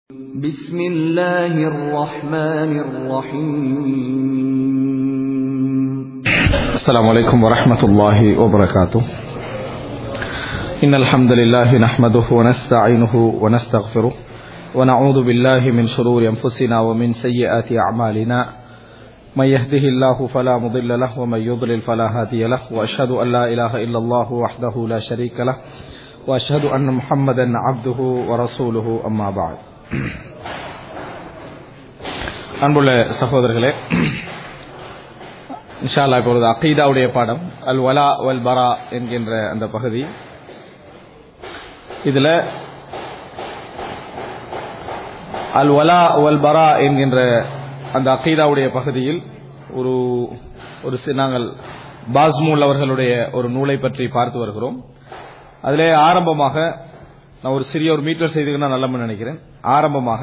بسم الله الرحمن الرحيم السلام عليكم ورحمة الله وبركاته إن الحمد لله نحمده ونستعينه ونستغفره ونعوذ بالله من شرور أنفسنا ومن سيئات أعمالنا من يهده الله فلا مضل له ومن يضلل فلا هادي له وأشهد أن لا إله إلا الله وحده لا شريك له وأشهد أن محمدا عبده ورسوله أما بعد அன்புள்ள சகோதரர்களே இன்ஷால்லா இப்பொழுது அகீதாவுடைய பாடம் அல் வலா வல் பரா என்கின்ற அந்த பகுதி இதுல அல் வலா வல் பரா என்கின்ற அந்த அகீதாவுடைய பகுதியில் ஒரு ஒரு சி- நாங்கள் பாஸ்மூல் அவர்களுடைய ஒரு நூலை பற்றி பார்த்து வருகிறோம் அதிலே ஆரம்பமாக நான் ஒரு சிறிய ஒரு மீட்டர் செய்துக்கணும் நல்ல நினைக்கிறேன் ஆரம்பமாக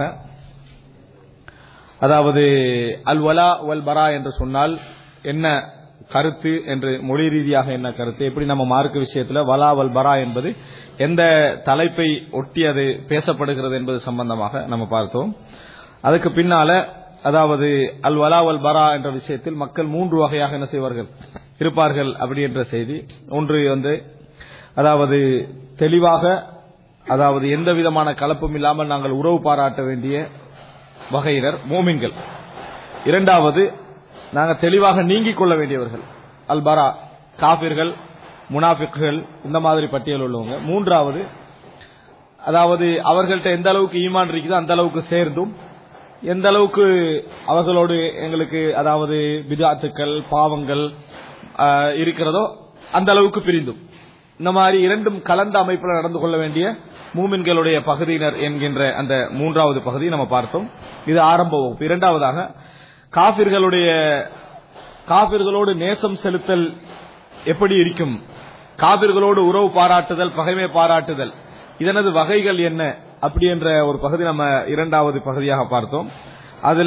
அதாவது அல் வலா வல் பரா என்று சொன்னால் என்ன கருத்து என்று மொழி ரீதியாக என்ன கருத்து எப்படி நம்ம மார்க்க விஷயத்துல வலா வல் பரா என்பது எந்த தலைப்பை ஒட்டி அது பேசப்படுகிறது என்பது சம்பந்தமாக நம்ம பார்த்தோம் அதுக்கு பின்னால அதாவது அல் வலா வல் பரா என்ற விஷயத்தில் மக்கள் மூன்று வகையாக என்ன செய்வார்கள் இருப்பார்கள் அப்படி என்ற செய்தி ஒன்று வந்து அதாவது தெளிவாக அதாவது எந்த விதமான கலப்பும் இல்லாமல் நாங்கள் உறவு பாராட்ட வேண்டிய வகையினர் மோமின்கள் இரண்டாவது நாங்கள் தெளிவாக நீங்கிக் கொள்ள வேண்டியவர்கள் அல் பரா காபிர்கள் முனாஃபிக்குகள் இந்த மாதிரி பட்டியல் உள்ளவங்க மூன்றாவது அதாவது அவர்கள்ட்ட எந்த அளவுக்கு ஈமான் இருக்குதோ அந்த அளவுக்கு சேர்ந்தும் எந்த அளவுக்கு அவர்களோடு எங்களுக்கு அதாவது பிதாத்துக்கள் பாவங்கள் ஆஹ், இருக்கிறதோ அந்த அளவுக்கு பிரிந்தும் இந்த மாதிரி இரண்டும் கலந்த அமைப்பில் நடந்து கொள்ள வேண்டிய மூமின்களுடைய பகுதியினர் என்கின்ற அந்த மூன்றாவது பகுதியை நம்ம பார்த்தோம் இது ஆரம்ப வகுப்பு இரண்டாவதாக காபிர்களுடைய காபிர்களோடு நேசம் செலுத்தல் எப்படி இருக்கும் காபிர்களோடு உறவு பாராட்டுதல் பகைமை பாராட்டுதல் இதனது வகைகள் என்ன அப்படி என்ற ஒரு பகுதி நம்ம இரண்டாவது பகுதியாக பார்த்தோம் அதுல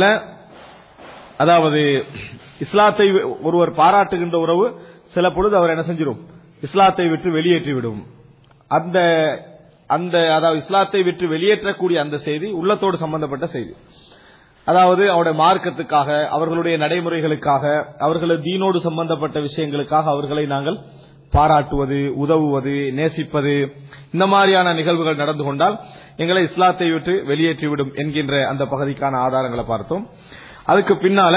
அதாவது இஸ்லாத்தை ஒருவர் பாராட்டுகின்ற உறவு சில பொழுது அவர் என்ன செஞ்சிடும் இஸ்லாத்தை விட்டு வெளியேற்றி விடும் அந்த அந்த அதாவது இஸ்லாத்தை விட்டு வெளியேற்றக்கூடிய அந்த செய்தி உள்ளத்தோடு சம்பந்தப்பட்ட செய்தி அதாவது அவருடைய மார்க்கத்துக்காக அவர்களுடைய நடைமுறைகளுக்காக அவர்களது தீனோடு சம்பந்தப்பட்ட விஷயங்களுக்காக அவர்களை நாங்கள் பாராட்டுவது உதவுவது நேசிப்பது இந்த மாதிரியான நிகழ்வுகள் நடந்து கொண்டால் எங்களை இஸ்லாத்தை விட்டு வெளியேற்றிவிடும் என்கின்ற அந்த பகுதிக்கான ஆதாரங்களை பார்த்தோம் அதுக்கு பின்னால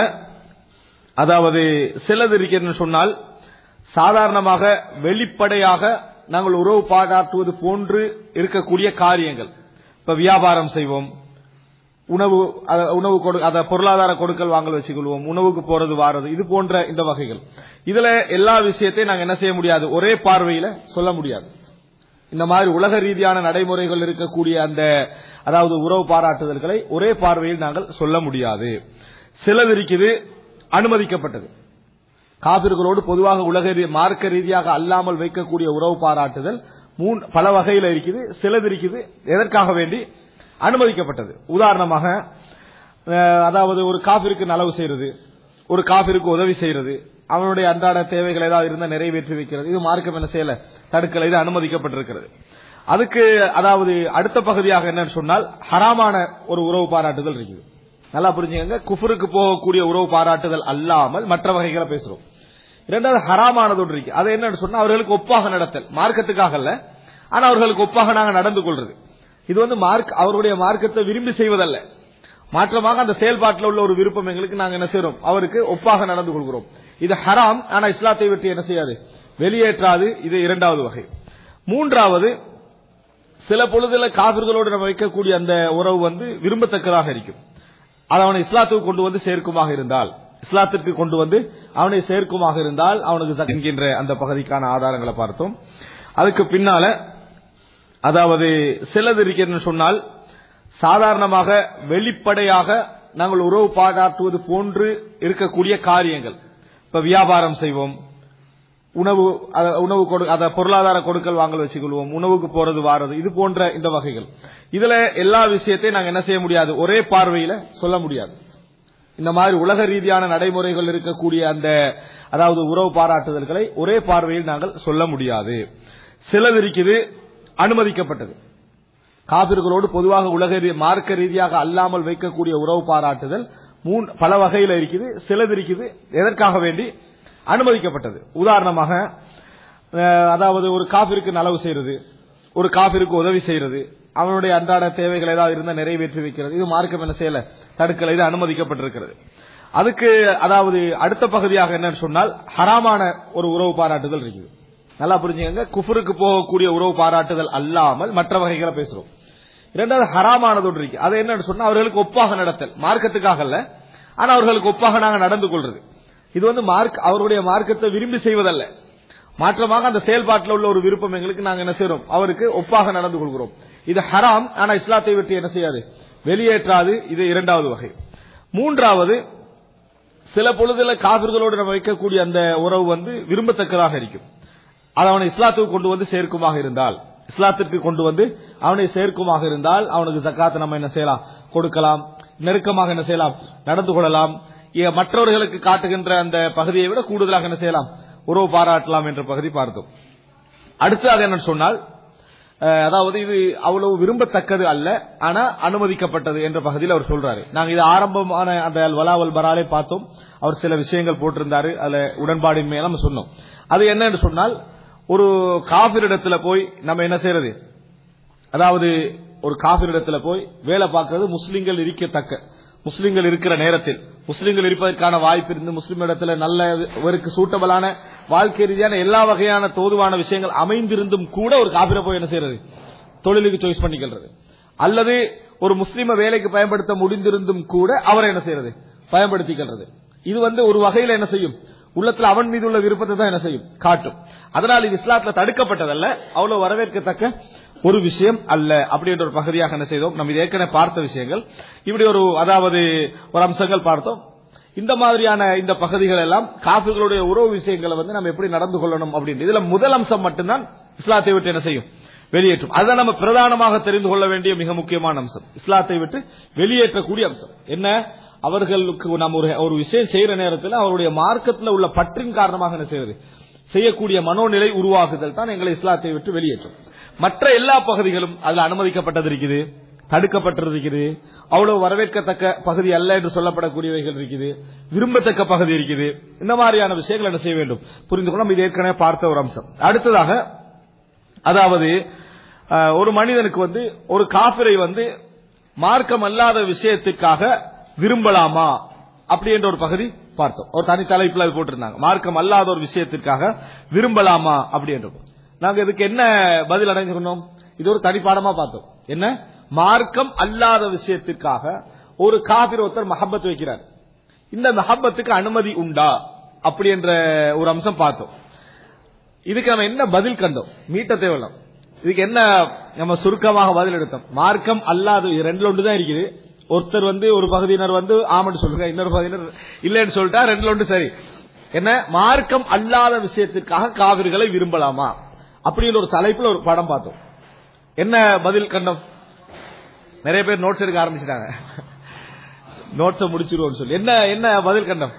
அதாவது சிலது இருக்கிறது சொன்னால் சாதாரணமாக வெளிப்படையாக நாங்கள் உறவு பாராட்டுவது போன்று இருக்கக்கூடிய காரியங்கள் இப்ப வியாபாரம் செய்வோம் உணவு அத- உணவு கொடு அத பொருளாதார கொடுக்கல் வாங்கல் வச்சுக்கொள்வோம் உணவுக்கு போறது வாரது இது போன்ற இந்த வகைகள் இதுல எல்லா விஷயத்தையும் நாங்க என்ன செய்ய முடியாது ஒரே பார்வையில சொல்ல முடியாது இந்த மாதிரி உலக ரீதியான நடைமுறைகள் இருக்கக்கூடிய அந்த அதாவது உறவு பாராட்டுதல்களை ஒரே பார்வையில் நாங்கள் சொல்ல முடியாது சிலது இருக்குது அனுமதிக்கப்பட்டது காபிர்களோடு பொதுவாக உலக ரீ- மார்க்க ரீதியாக அல்லாமல் வைக்கக்கூடிய உறவு பாராட்டுதல் மூன் பல வகையில இருக்குது சிலது இருக்குது எதற்காக வேண்டி அனுமதிக்கப்பட்டது உதாரணமாக அஹ், அதாவது ஒரு காபிற்கு நலவு செய்யறது ஒரு காபிற்கு உதவி செய்யறது அவனுடைய அன்றாட தேவைகள் ஏதாவது இருந்தால் நிறைவேற்றி வைக்கிறது இது மார்க்கம் என்ன செய்யல தடுக்கல இது அனுமதிக்கப்பட்டிருக்கிறது அதுக்கு அதாவது அடுத்த பகுதியாக என்னன்னு சொன்னால் ஹராமான ஒரு உறவு பாராட்டுதல் இருக்குது நல்லா புரிஞ்சுக்கங்க குஃபருக்கு போகக்கூடிய உறவு பாராட்டுதல் அல்லாமல் மற்ற வகைகளை பேசுறோம் இரண்டாவது ஹராமானது ஒன்று இருக்கு அது என்னன்னு சொன்னா அவர்களுக்கு ஒப்பாக நடத்தல் மார்க்கத்துக்காக அல்ல ஆனா அவர்களுக்கு ஒப்பாக நாங்க நடந்து கொள்றது இது வந்து மார்க் அவருடைய மார்க்கத்தை விரும்பி செய்வதல்ல மாற்றமாக அந்த செயல்பாட்டில் உள்ள ஒரு விருப்பம் எங்களுக்கு நாங்க என்ன செய்றோம் அவருக்கு ஒப்பாக நடந்து கொள்கிறோம் இது ஹராம் ஆனா இஸ்லாத்தை விட்டு என்ன செய்யாது வெளியேற்றாது இது இரண்டாவது வகை மூன்றாவது சில பொழுதுல காபிர்களோடு நம்ம வைக்கக்கூடிய அந்த உறவு வந்து விரும்பத்தக்கதாக இருக்கும் அது அவனை இஸ்லாத்துக்கு கொண்டு வந்து சேர்க்குமாக இருந்தால் இஸ்லாத்திற்கு கொண்டு வந்து அவனை சேர்க்குமாக இருந்தால் அவனுக்கு சக் என்கின்ற அந்த பகுதிக்கான ஆதாரங்களை பார்த்தோம் அதுக்கு பின்னால அதாவது சிலது இருக்கிறது சொன்னால் சாதாரணமாக வெளிப்படையாக நாங்கள் உறவு பாராட்டுவது போன்று இருக்கக்கூடிய காரியங்கள் இப்ப வியாபாரம் செய்வோம் உணவு அத- உணவு கொடு அத பொருளாதார கொடுக்கல் வாங்கல் வச்சுக்கொள்வோம் உணவுக்கு போறது வாரது இது போன்ற இந்த வகைகள் இதுல எல்லா விஷயத்தையும் நாங்க என்ன செய்ய முடியாது ஒரே பார்வையில சொல்ல முடியாது இந்த மாதிரி உலக ரீதியான நடைமுறைகள் இருக்கக்கூடிய அந்த அதாவது உறவு பாராட்டுதல்களை ஒரே பார்வையில் நாங்கள் சொல்ல முடியாது சிலது இருக்குது அனுமதிக்கப்பட்டது காபிர்களோடு பொதுவாக உலக ரீ- மார்க்க ரீதியாக அல்லாமல் வைக்கக்கூடிய உறவு பாராட்டுதல் மூன் பல வகையில இருக்குது சிலது இருக்குது எதற்காக வேண்டி அனுமதிக்கப்பட்டது உதாரணமாக அஹ், அதாவது ஒரு காபிருக்கு நலவு செய்யறது ஒரு காபிருக்கு உதவி செய்யறது அவனுடைய அன்றாட தேவைகள் ஏதாவது இருந்தா நிறைவேற்றி வைக்கிறது இது மார்க்கம் என்ன செய்யல தடுக்கல இது அனுமதிக்கப்பட்டிருக்கிறது அதுக்கு அதாவது அடுத்த பகுதியாக என்னன்னு சொன்னால் ஹராமான ஒரு உறவு பாராட்டுதல் இருக்குது நல்லா புரிஞ்சுக்கங்க குஃபருக்கு போகக்கூடிய உறவு பாராட்டுதல் அல்லாமல் மற்ற வகைகளை பேசுறோம் இரண்டாவது ஹராமானது ஒன்று இருக்கு அது என்னன்னு சொன்னா அவர்களுக்கு ஒப்பாக நடத்தல் மார்க்கத்துக்காக அல்ல ஆனா அவர்களுக்கு ஒப்பாக நாங்க நடந்து கொள்றது இது வந்து மார்க் அவருடைய மார்க்கத்தை விரும்பி செய்வதல்ல மாற்றமாக அந்த செயல்பாட்டில் உள்ள ஒரு விருப்பம் எங்களுக்கு நாங்க என்ன செய்றோம் அவருக்கு ஒப்பாக நடந்து கொள்கிறோம் இது ஹராம் ஆனா இஸ்லாத்தை விட்டு என்ன செய்யாது வெளியேற்றாது இது இரண்டாவது வகை மூன்றாவது சில பொழுதுல காபிர்களோடு நம்ம வைக்கக்கூடிய அந்த உறவு வந்து விரும்பத்தக்கதாக இருக்கும் அது அவனை இஸ்லாத்துக்கு கொண்டு வந்து சேர்க்குமாக இருந்தால் இஸ்லாத்திற்கு கொண்டு வந்து அவனை சேர்க்குமாக இருந்தால் அவனுக்கு ஜக்காத்தை நம்ம என்ன செய்யலாம் கொடுக்கலாம் நெருக்கமாக என்ன செய்யலாம் நடந்து கொள்ளலாம் இ- மற்றவர்களுக்கு காட்டுகின்ற அந்த பகுதியை விட கூடுதலாக என்ன செய்யலாம் உறவு பாராட்டலாம் என்ற பகுதி பார்த்தோம் அடுத்து அது என்ன சொன்னால் அஹ், அதாவது இது அவ்வளவு விரும்பத்தக்கது அல்ல ஆனா அனுமதிக்கப்பட்டது என்ற பகுதியில் அவர் சொல்றாரு நாங்க இது ஆரம்பமான அந்த வலாவல் பராலே பார்த்தோம் அவர் சில விஷயங்கள் போட்டிருந்தாரு அதுல உடன்பாடின்மையை நம்ம சொன்னோம் அது என்னன்னு சொன்னால் ஒரு காபிரிடத்துல போய் நம்ம என்ன செய்யறது அதாவது ஒரு காபிரிடத்துல போய் வேலை பார்க்கிறது முஸ்லிம்கள் இருக்கத்தக்க முஸ்லிம்கள் இருக்கிற நேரத்தில் முஸ்லிம்கள் இருப்பதற்கான வாய்ப்பு இருந்து முஸ்லிம் இடத்துல நல்ல இவருக்கு சூட்டபிளான வாழ்க்கை ரீதியான எல்லா வகையான தோதுவான விஷயங்கள் அமைந்திருந்தும் கூட ஒரு காபிரை போய் என்ன செய்யறது தொழிலுக்கு சாய்ஸ் பண்ணிக்கிறது அல்லது ஒரு முஸ்லிம வேலைக்கு பயன்படுத்த முடிந்திருந்தும் கூட அவரை என்ன செய்யறது பயன்படுத்திக்கிறது இது வந்து ஒரு வகையில என்ன செய்யும் உள்ளத்துல அவன் மீது உள்ள விருப்பத்தை தான் என்ன செய்யும் காட்டும் அதனால் இது இஸ்லாத்துல தடுக்கப்பட்டதல்ல அவ்வளவு வரவேற்கத்தக்க ஒரு விஷயம் அல்ல அப்படின்ற ஒரு பகுதியாக என்ன செய்தோம் நம்ம இது ஏற்கனவே பார்த்த விஷயங்கள் இப்படி ஒரு அதாவது ஒரு அம்சங்கள் பார்த்தோம் இந்த மாதிரியான இந்த பகுதிகள் எல்லாம் காஃபிகளுடைய உறவு விஷயங்களை வந்து நம்ம எப்படி நடந்து கொள்ளணும் அப்படின்னு இதுல முதல் அம்சம் மட்டும்தான் இஸ்லாத்தை விட்டு என்ன செய்யும் வெளியேற்றும் அதுதான் நம்ம பிரதானமாக தெரிந்து கொள்ள வேண்டிய மிக முக்கியமான அம்சம் இஸ்லாத்தை விட்டு வெளியேற்றக்கூடிய அம்சம் என்ன அவர்களுக்கு நம்ம ஒரு ஒரு விஷயம் செய்யற நேரத்தில் அவருடைய மார்க்கத்தில் உள்ள பற்றின் காரணமாக என்ன செய்வது செய்யக்கூடிய மனோநிலை உருவாகுதல் தான் எங்களை இஸ்லாத்தை விட்டு வெளியேற்றும் மற்ற எல்லா பகுதிகளும் அதுல அனுமதிக்கப்பட்டது இருக்குது தடுக்கப்பட்டிருக்கிறது அவ்வளவு வரவேற்கத்தக்க பகுதி அல்ல என்று சொல்லப்படக்கூடியவைகள் இருக்குது விரும்பத்தக்க பகுதி இருக்குது இந்த மாதிரியான விஷயங்கள் என்ன செய்ய வேண்டும் புரிந்து கொள்ள நம்ம இது ஏற்கனவே பார்த்த ஒரு அம்சம் அடுத்ததாக அதாவது அஹ், ஒரு மனிதனுக்கு வந்து ஒரு காபிரை வந்து மார்க்கம் அல்லாத விஷயத்துக்காக விரும்பலாமா அப்படி என்ற ஒரு பகுதி பார்த்தோம் ஒரு தனி தலைப்புல அது போட்டிருந்தாங்க மார்க்கம் அல்லாத ஒரு விஷயத்திற்காக விரும்பலாமா அப்படி என்று நாங்க இதுக்கு என்ன பதில் அடைஞ்சிருந்தோம் இது ஒரு தனி பாடமா பார்த்தோம் என்ன மார்க்கம் அல்லாத விஷயத்திற்காக ஒரு காபிர் ஒருத்தர் மஹப்பத் வைக்கிறார் இந்த மஹப்பத்துக்கு அனுமதி உண்டா அப்படி என்ற ஒரு அம்சம் பார்த்தோம் இதுக்கு நம்ம என்ன பதில் கண்டோம் மீட்ட தேவையில்லை இதுக்கு என்ன நம்ம சுருக்கமாக பதில் எடுத்தோம் மார்க்கம் அல்லாது இது ரெண்டுல ஒன்று தான் இருக்குது ஒருத்தர் வந்து ஒரு பகுதியினர் வந்து ஆமன்னு சொல்லுங்க இன்னொரு பகுதியினர் இல்லைன்னு சொல்லிட்டா ரெண்டுல ஒன்று சரி என்ன மார்க்கம் அல்லாத விஷயத்திற்காக காவிரிகளை விரும்பலாமா அப்படின்னு ஒரு தலைப்புல ஒரு படம் பார்த்தோம் என்ன பதில் கண்டோம் நிறைய பேர் நோட்ஸ் எடுக்க ஆரம்பிச்சிட்டாங்க நோட்ஸை முடிச்சிருவோம்னு சொல்லி என்ன என்ன பதில் கண்டோம்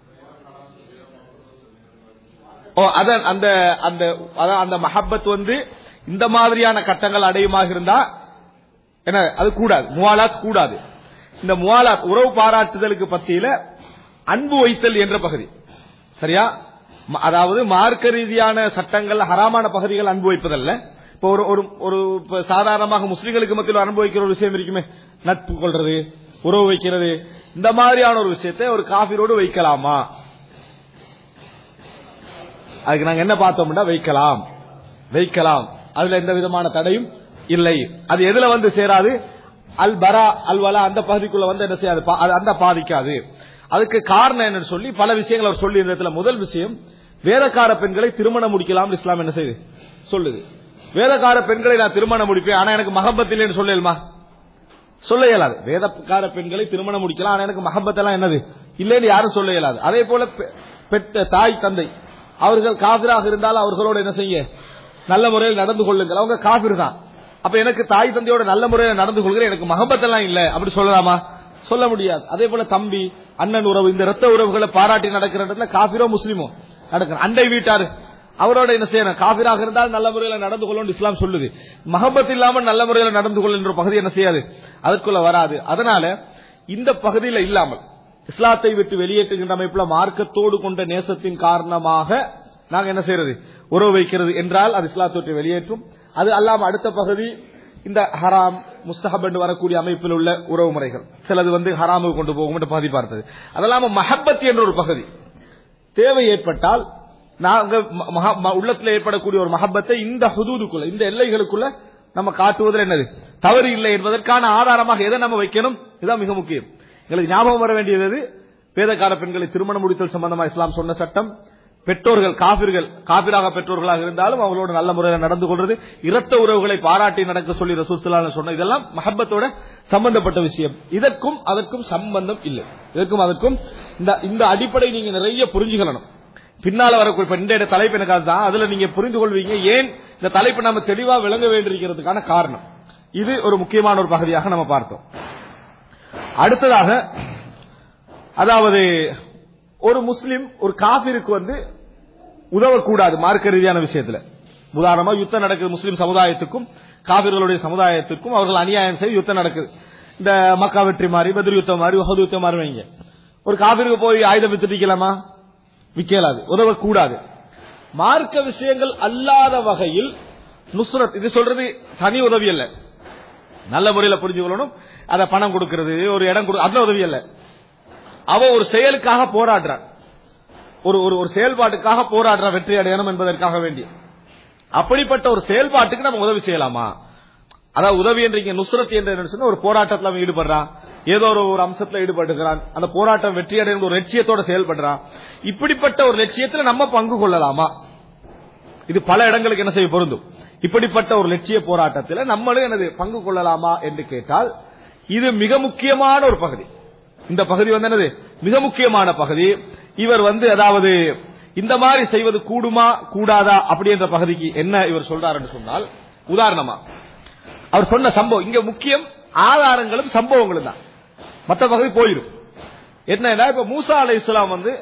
ஓ அதான் அந்த அந்த அதான் அந்த மஹப்பத் வந்து இந்த மாதிரியான கட்டங்கள் அடையுமாக இருந்தா என்ன அது கூடாது முவாலாத் கூடாது இந்த முவாலாத் உறவு பாராட்டுதலுக்கு பத்தியில அன்பு வைத்தல் என்ற பகுதி சரியா ம- அதாவது மார்க்க ரீதியான சட்டங்கள் ஹராமான பகுதிகள் அன்பு வைப்பதல்ல இப்போ ஒரு ஒரு ஒரு இப்ப சாதாரணமாக முஸ்லிம்களுக்கு மத்தியில் அன்பு வைக்கிற ஒரு விஷயம் இருக்குமே நட்பு கொள்றது உறவு வைக்கிறது இந்த மாதிரியான ஒரு விஷயத்தை ஒரு காபிரோடு வைக்கலாமா அதுக்கு நாங்க என்ன பார்த்தோம்னா வைக்கலாம் வைக்கலாம் அதுல எந்த விதமான தடையும் இல்லை அது எதுல வந்து சேராது அல் பரா அல் வலா அந்த பகுதிக்குள்ள வந்து என்ன செய்யாது பா- அது அந்த பாதிக்காது அதுக்கு காரணம் என்னன்னு சொல்லி பல விஷயங்கள் அவர் சொல்லி இந்த இடத்துல முதல் விஷயம் வேதக்கார பெண்களை திருமணம் முடிக்கலாம் இஸ்லாம் என்ன செய்யுது சொல்லுது வேதக்கார பெண்களை நான் திருமணம் முடிப்பேன் ஆனா எனக்கு மகப்பத் இல்லைன்னு சொல்லலுமா சொல்ல இயலாது வேதக்கார பெண்களை திருமணம் முடிக்கலாம் ஆனா எனக்கு மஹப்பத் எல்லாம் என்னது இல்லைன்னு யாரும் சொல்ல இயலாது அதே போல பெ- பெற்ற தாய் தந்தை அவர்கள் காபிராக இருந்தால் அவர்களோடு என்ன செய்ய நல்ல முறையில் நடந்து கொள்ளுங்கள் அவங்க காபிர் தான் அப்ப எனக்கு தாய் தந்தையோட நல்ல முறையில் நடந்து கொள்கிறேன் எனக்கு மகப்பத் எல்லாம் இல்ல அப்படி சொல்லலாமா சொல்ல முடியாது அதே போல தம்பி அண்ணன் உறவு இந்த ரத்த உறவுகளை பாராட்டி நடக்கிற இடத்துல காபிரோ முஸ்லிமோ நடக்கிற அண்டை வீட்டாரு அவரோட என்ன செய்யணும் காபிராக இருந்தால் நல்ல முறையில் நடந்து கொள்ளும் இஸ்லாம் சொல்லுது மஹபத் இல்லாமல் நல்ல முறையில் நடந்து கொள்ளும் என்ற பகுதி என்ன செய்யாது அதற்குள்ள வராது அதனால இந்த பகுதியில் இல்லாமல் இஸ்லாத்தை விட்டு வெளியேற்றுகின்ற அமைப்புல மார்க்கத்தோடு கொண்ட நேசத்தின் காரணமாக நாங்க என்ன செய்யறது உறவு வைக்கிறது என்றால் அது இஸ்லாத்தை விட்டு வெளியேற்றும் அது அல்லாம அடுத்த பகுதி இந்த ஹராம் முஸ்தஹப் என்று வரக்கூடிய அமைப்பில் உள்ள உறவு முறைகள் சிலது வந்து ஹராமுக்கு கொண்டு போகும் என்று பகுதி பார்த்தது அதெல்லாம மஹப்பத் என்ற ஒரு பகுதி தேவை ஏற்பட்டால் நாங்க ம- மஹ- ம- உள்ளத்துல ஏற்படக்கூடிய ஒரு மஹப்பத்தை இந்த ஹுதூதுக்குள்ள இந்த எல்லைகளுக்குள்ள நம்ம காட்டுவதில் என்னது தவறு இல்லை என்பதற்கான ஆதாரமாக எதை நம்ம வைக்கணும் இதுதான் மிக முக்கியம் எங்களுக்கு ஞாபகம் வர வேண்டியது எது? பேதக்கார பெண்களை திருமணம் முடித்தல் சம்பந்தமா இஸ்லாம் சொன்ன சட்டம் பெற்றோர்கள் காபிர்கள் காபிராக பெற்றோர்களாக இருந்தாலும் அவங்களோட நல்ல முறையில் நடந்து கொள்றது இரத்த உறவுகளை பாராட்டி நடக்க சொல்லி ரசூலுல்லாஹி சொன்ன இதெல்லாம் மஹப்பத்தோட சம்பந்தப்பட்ட விஷயம் இதற்கும் அதற்கும் சம்பந்தம் இல்லை இதற்கும் அதற்கும் இந்த இந்த அடிப்படை நீங்க நிறைய புரிஞ்சுக்கணும் பின்னால வரக்கூடிய இப்ப இந்த தலைப்பு எனக்கு அதுதான் அதுல நீங்க புரிந்து கொள்வீங்க ஏன் இந்த தலைப்பு நம்ம தெளிவா விளங்க வேண்டியிருக்கிறதுக்கான காரணம் இது ஒரு முக்கியமான ஒரு பகுதியாக நம்ம பார்த்தோம் அடுத்ததாக அதாவது ஒரு முஸ்லிம் ஒரு காபிருக்கு வந்து உதவக்கூடாது மார்க்க ரீதியான விஷயத்துல உதாரணமா யுத்தம் நடக்குது முஸ்லிம் சமுதாயத்துக்கும் காபிர்களுடைய சமுதாயத்திற்கும் அவர்கள் அநியாயம் செய்து யுத்தம் நடக்குது இந்த மக்கா வெற்றி மாதிரி பத்ர் யுத்தம் மாதிரி உஹது யுத்தம் மாதிரி வைங்க ஒரு காபிருக்கு போய் ஆயுதம் வித்துட்டிக்கலாமா விக்கலாது உதவக்கூடாது மார்க்க விஷயங்கள் அல்லாத வகையில் நுஸ்ரத் இது சொல்றது தனி உதவி அல்ல நல்ல முறையில புரிஞ்சுக்கொள்ளணும் அத பணம் கொடுக்கிறது ஒரு இடம் கொடு அதுல உதவி அல்ல அவ ஒரு செயலுக்காக போராடுறான் ஒரு ஒரு ஒரு செயல்பாட்டுக்காக போராடுற வெற்றி அடையணும் என்பதற்காக வேண்டி அப்படிப்பட்ட ஒரு செயல்பாட்டுக்கு நம்ம உதவி செய்யலாமா அதாவது உதவி என்றீங்க நுஸ்ரத் என்று என்ன சொன்னா ஒரு போராட்டத்தில் அவன் ஈடுபடுறான் ஏதோ ஒரு ஒரு அம்சத்துல ஈடுபட்டுக்கிறான் அந்த போராட்டம் வெற்றி அடையும் ஒரு லட்சியத்தோட செயல்படுறான் இப்படிப்பட்ட ஒரு லட்சியத்துல நம்ம பங்கு கொள்ளலாமா இது பல இடங்களுக்கு என்ன செய்ய பொருந்தும் இப்படிப்பட்ட ஒரு லட்சிய போராட்டத்தில் நம்மளும் எனது பங்கு கொள்ளலாமா என்று கேட்டால் இது மிக முக்கியமான ஒரு பகுதி இந்த பகுதி வந்து என்னது மிக முக்கியமான பகுதி இவர் வந்து அதாவது இந்த மாதிரி செய்வது கூடுமா கூடாதா அப்படி என்ற பகுதிக்கு என்ன இவர் சொல்றாருன்னு சொன்னால் உதாரணமா அவர் சொன்ன சம்பவம் இங்க முக்கியம் ஆதாரங்களும் சம்பவங்களும் தான் மற்ற பகுதி போயிடும் என்னன்னா இப்ப மூசா அலை இஸ்லாம் வந்து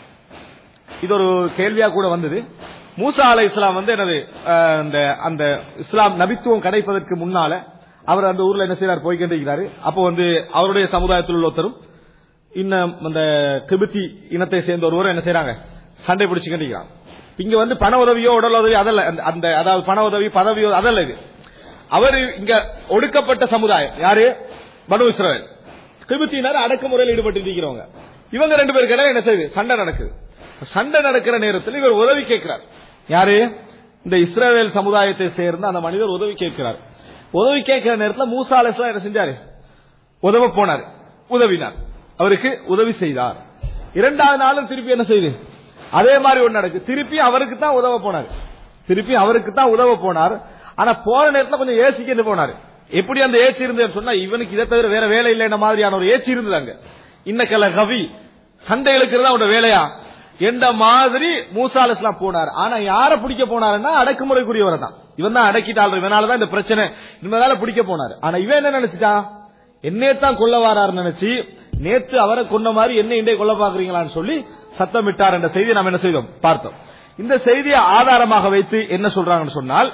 இது ஒரு கேள்வியா கூட வந்தது மூசா அலை இஸ்லாம் வந்து எனது அஹ், அந்த அந்த இஸ்லாம் நபித்துவம் கிடைப்பதற்கு முன்னால அவர் அந்த ஊர்ல என்ன செய்யறார் போய்கின்றிருக்கிறாரு அப்போ வந்து அவருடைய சமுதாயத்தில் உள்ள ஒருத்தரும் இன்னும் அந்த கிபித்தி இனத்தை சேர்ந்த ஒருவரும் என்ன செய்யறாங்க சண்டை பிடிச்சுக்கிட்டிருக்கிறாங்க இங்க வந்து பண உதவியோ உடல் உதவி அதல்ல அந்த- அந்த அதாவது பண உதவி பதவியோ அதல்ல இது அவர் இங்க ஒடுக்கப்பட்ட சமுதாயம் யாரு பனு இஸ்ரவேல் கிபித்தினர் அடக்குமுறையில் ஈடுபட்டு இருக்கிறவங்க இவங்க ரெண்டு பேருக்கு இடையில என்ன செய்யுது சண்டை நடக்குது சண்டை நடக்கிற நேரத்தில் இவர் உதவி கேட்கிறார் யாரு இந்த இஸ்ரவேல் சமுதாயத்தை சேர்ந்த அந்த மனிதர் உதவி கேட்கிறார் உதவி கேட்கிற நேரத்தில் மூசா அலைஹிஸ்ஸலாம் என்ன செஞ்சாரு உதவ போனார் உதவினார் அவருக்கு உதவி செய்தார் இரண்டாவது நாளும் திருப்பி என்ன செய்து அதே மாதிரி ஒண்ணு நடக்கு திருப்பி அவருக்கு தான் உதவ போனார் திருப்பி அவருக்கு தான் உதவ போனார் ஆனா போன நேரத்துல கொஞ்சம் ஏசிக்கிட்டு போனார் எப்படி அந்த ஏச்சி இருந்ததுன்னு சொன்னா இவனுக்கு இதை தவிர வேற வேலை இல்லைன்ற மாதிரியான ஒரு ஏச்சி இருந்தது அங்க இன்னக்கல கவி சண்டை இழுக்கிறதா அவனோட வேலையா என்ற மாதிரி மூசா அலிஸ்லாம் போனார் ஆனா யார பிடிக்க போனாருன்னா அடக்குமுறைக்குரியவரை தான் இவன் தான் அடக்கிட்டாள் இவனாலதான் இந்த பிரச்சனை இவனால பிடிக்க போனார் ஆனா இவன் என்ன நினைச்சிட்டான் என்னே தான் கொல்ல வாராரு நினைச்சு நேத்து அவரை கொன்ன மாதிரி என்ன இன்றைய கொல்ல பாக்குறீங்களான்னு சொல்லி சத்தமிட்டார் என்ற செய்தியை நாம் என்ன செய்தோம் பார்த்தோம் இந்த செய்தியை ஆதாரமாக வைத்து என்ன சொல்றாங்கன்னு சொன்னால்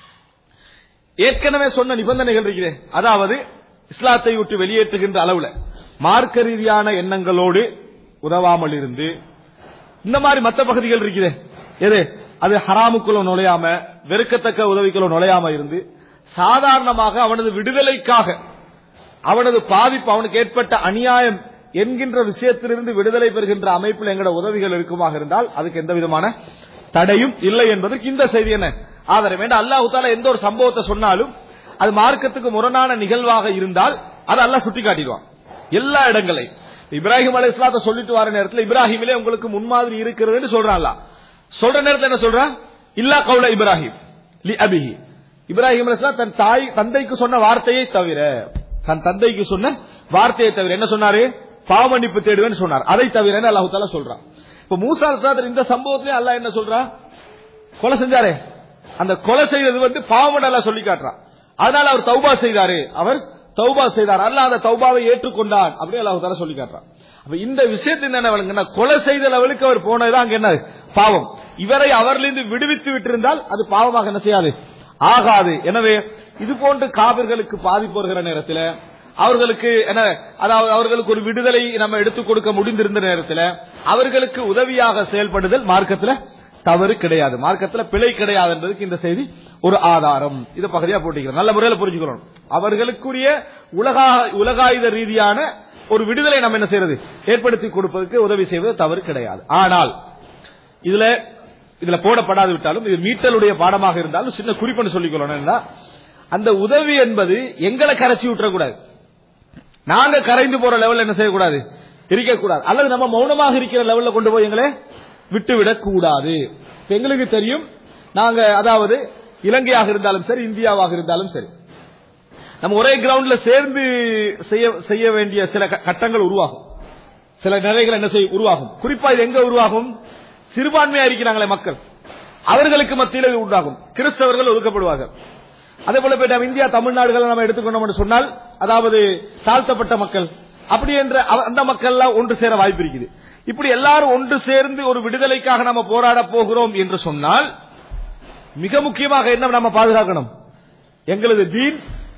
ஏற்கனவே சொன்ன நிபந்தனைகள் இருக்கிறேன் அதாவது இஸ்லாத்தை விட்டு வெளியேற்றுகின்ற அளவுல மார்க்க ரீதியான எண்ணங்களோடு உதவாமல் இருந்து இந்த மாதிரி மற்ற பகுதிகள் இருக்குது எது அது ஹராமுக்குள்ள நுழையாம வெறுக்கத்தக்க உதவிக்குள்ள நுழையாம இருந்து சாதாரணமாக அவனது விடுதலைக்காக அவனது பாதிப்பு அவனுக்கு ஏற்பட்ட அநியாயம் என்கின்ற விஷயத்திலிருந்து விடுதலை பெறுகின்ற அமைப்பில் எங்களோட உதவிகள் இருக்குமாக இருந்தால் அதுக்கு எந்த விதமான தடையும் இல்லை என்பதற்கு இந்த செய்தி என்ன ஆதரவு வேண்டாம் அல்லாஹு தாலா எந்த ஒரு சம்பவத்தை சொன்னாலும் அது மார்க்கத்துக்கு முரணான நிகழ்வாக இருந்தால் அதை அல்லாஹ் சுட்டி காட்டிடுவான் எல்லா இடங்களையும் இப்ராஹிம் அலை இஸ்லாத்தை சொல்லிட்டு வர நேரத்தில் இப்ராஹிமிலே உங்களுக்கு முன்மாதிரி இருக்கிறதுன்னு சொல்றான்ல சொல்ற நேரத்தில் என்ன சொல்றான் இல்லா கவுல இப்ராஹிம் லி அபிஹி இப்ராஹிம் அலைஹிஸ்ஸலாம் தன் தாய் தந்தைக்கு சொன்ன வார்த்தையை தவிர தன் தந்தைக்கு சொன்ன வார்த்தையை தவிர என்ன சொன்னாரு பாவமன்னிப்பு தேடுவேன்னு சொன்னார் அதை தவிர அல்லாஹு தாலா சொல்றான் இப்ப மூசா அலைஹிஸ்ஸலாம் இந்த சம்பவத்திலே அல்லாஹ் என்ன சொல்றான் கொலை செஞ்சாரே அந்த கொலை செய்தது வந்து பாவம் அல்லாஹ் சொல்லி காட்டுறான் அதனால அவர் தௌபா செய்தாரு அவர் தௌபா செய்தார் அல்லாஹ் அந்த தௌபாவை ஏற்றுக்கொண்டான் அப்படியே அல்லாஹ் தாலா சொல்லி காட்டுறான் அப்ப இந்த விஷயத்தை என்ன விளங்குன்னா கொலை செய்த லெவலுக்கு அவர் போனதுதான் அங்க என்ன பாவம் இவரை அவரிலிருந்து விடுவித்து விட்டிருந்தால் அது பாவமாக என்ன செய்யாது ஆகாது எனவே இது போன்று காவிர்களுக்கு பாதிப்பு வருகிற நேரத்தில் அவர்களுக்கு என்ன அதாவது அவர்களுக்கு ஒரு விடுதலை நம்ம எடுத்துக் கொடுக்க முடிந்திருந்த நேரத்தில் அவர்களுக்கு உதவியாக செயல்படுதல் மார்க்கத்தில் தவறு கிடையாது மார்க்கத்தில் பிழை கிடையாது என்பதற்கு இந்த செய்தி ஒரு ஆதாரம் இதை பகுதியா போட்டிக்கிறோம் நல்ல முறையில் புரிஞ்சுக்கிறோம் அவர்களுக்குரிய உலகா உலகாயுத ரீதியான ஒரு விடுதலை நம்ம என்ன செய்யறது ஏற்படுத்தி கொடுப்பதற்கு உதவி செய்வது தவறு கிடையாது ஆனால் இதுல இதுல போடப்படாது விட்டாலும் இது மீட்டலுடைய பாடமாக இருந்தாலும் சின்ன குறிப்புன்னு சொல்லிக்கொள்ளணும் அந்த உதவி என்பது எங்களை கரைச்சி விட்டுறக்கூடாது நாங்க கரைந்து போற லெவல்ல என்ன செய்யக்கூடாது இருக்கக்கூடாது அல்லது நம்ம மௌனமாக இருக்கிற லெவல்ல கொண்டு போய் எங்களை விட்டுவிடக் கூடாது இப்ப எங்களுக்கு தெரியும் நாங்க அதாவது இலங்கையாக இருந்தாலும் சரி இந்தியாவாக இருந்தாலும் சரி நம்ம ஒரே கிரவுண்ட்ல சேர்ந்து செய்ய செய்ய வேண்டிய சில க- கட்டங்கள் உருவாகும் சில நிலைகள் என்ன செய்ய உருவாகும் குறிப்பா இது எங்க உருவாகும் சிறுபான்மையா இருக்கிறாங்களே மக்கள் அவர்களுக்கு மத்தியில் இது உண்டாகும் கிறிஸ்தவர்கள் ஒதுக்கப்படுவார்கள் அதே போல போய் நம்ம இந்தியா தமிழ்நாடுகளை நம்ம எடுத்துக்கொண்டோம் என்று சொன்னால் அதாவது தாழ்த்தப்பட்ட மக்கள் அப்படி என்ற அவ- அந்த மக்கள் எல்லாம் ஒன்று சேர வாய்ப்பு இருக்குது இப்படி எல்லாரும் ஒன்று சேர்ந்து ஒரு விடுதலைக்காக நம்ம போராட போகிறோம் என்று சொன்னால் மிக முக்கியமாக என்ன நம்ம பாதுகாக்கணும் எங்களது தீன்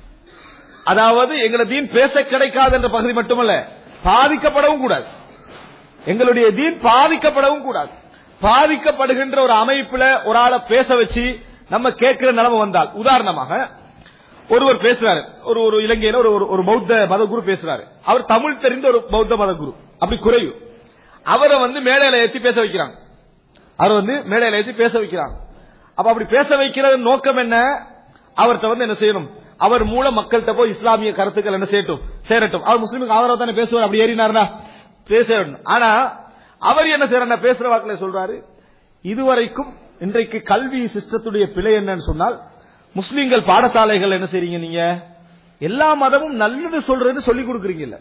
அதாவது எங்களது தீன் பேச கிடைக்காது என்ற பகுதி மட்டுமல்ல பாதிக்கப்படவும் கூடாது எங்களுடைய தீன் பாதிக்கப்படவும் கூடாது பாதிக்கப்படுகின்ற ஒரு அமைப்புல ஒரு ஆளை பேச வச்சு நம்ம கேட்கிற நிலைமை வந்தால் உதாரணமாக ஒருவர் பேசுறாரு ஒரு ஒரு இலங்கையில ஒரு ஒரு- ஒரு பௌத்த மதகுரு பேசுறாரு அவர் தமிழ் தெரிந்த ஒரு பௌத்த மதகுரு அப்படி குறைவு அவரை வந்து மேடையில ஏத்தி பேச வைக்கிறாங்க அவர் வந்து மேடையில ஏத்தி பேச வைக்கிறாங்க அப்ப அப்படி பேச வைக்கிறது நோக்கம் என்ன அவர்கிட்ட வந்து என்ன செய்யணும் அவர் மூலம் மக்கள்கிட்ட போய் இஸ்லாமிய கருத்துக்கள் என்ன செய்யட்டும் சேரட்டும் அவர் முஸ்லீமுக்கு ஆதரவு தானே பேசுவார் அப்படி ஏறினார்னா பேச வேண்டும் ஆனா அவர் என்ன செய்யறார் பேசுற வாக்குல சொல்றாரு இதுவரைக்கும் இன்றைக்கு கல்வி சிஸ்டத்துடைய பிழை என்னன்னு சொன்னால் முஸ்லீம்கள் பாடசாலைகள் என்ன செய்றீங்க நீங்க எல்லா மதமும் நல்லது சொல்றது சொல்லி கொடுக்குறீங்கல்ல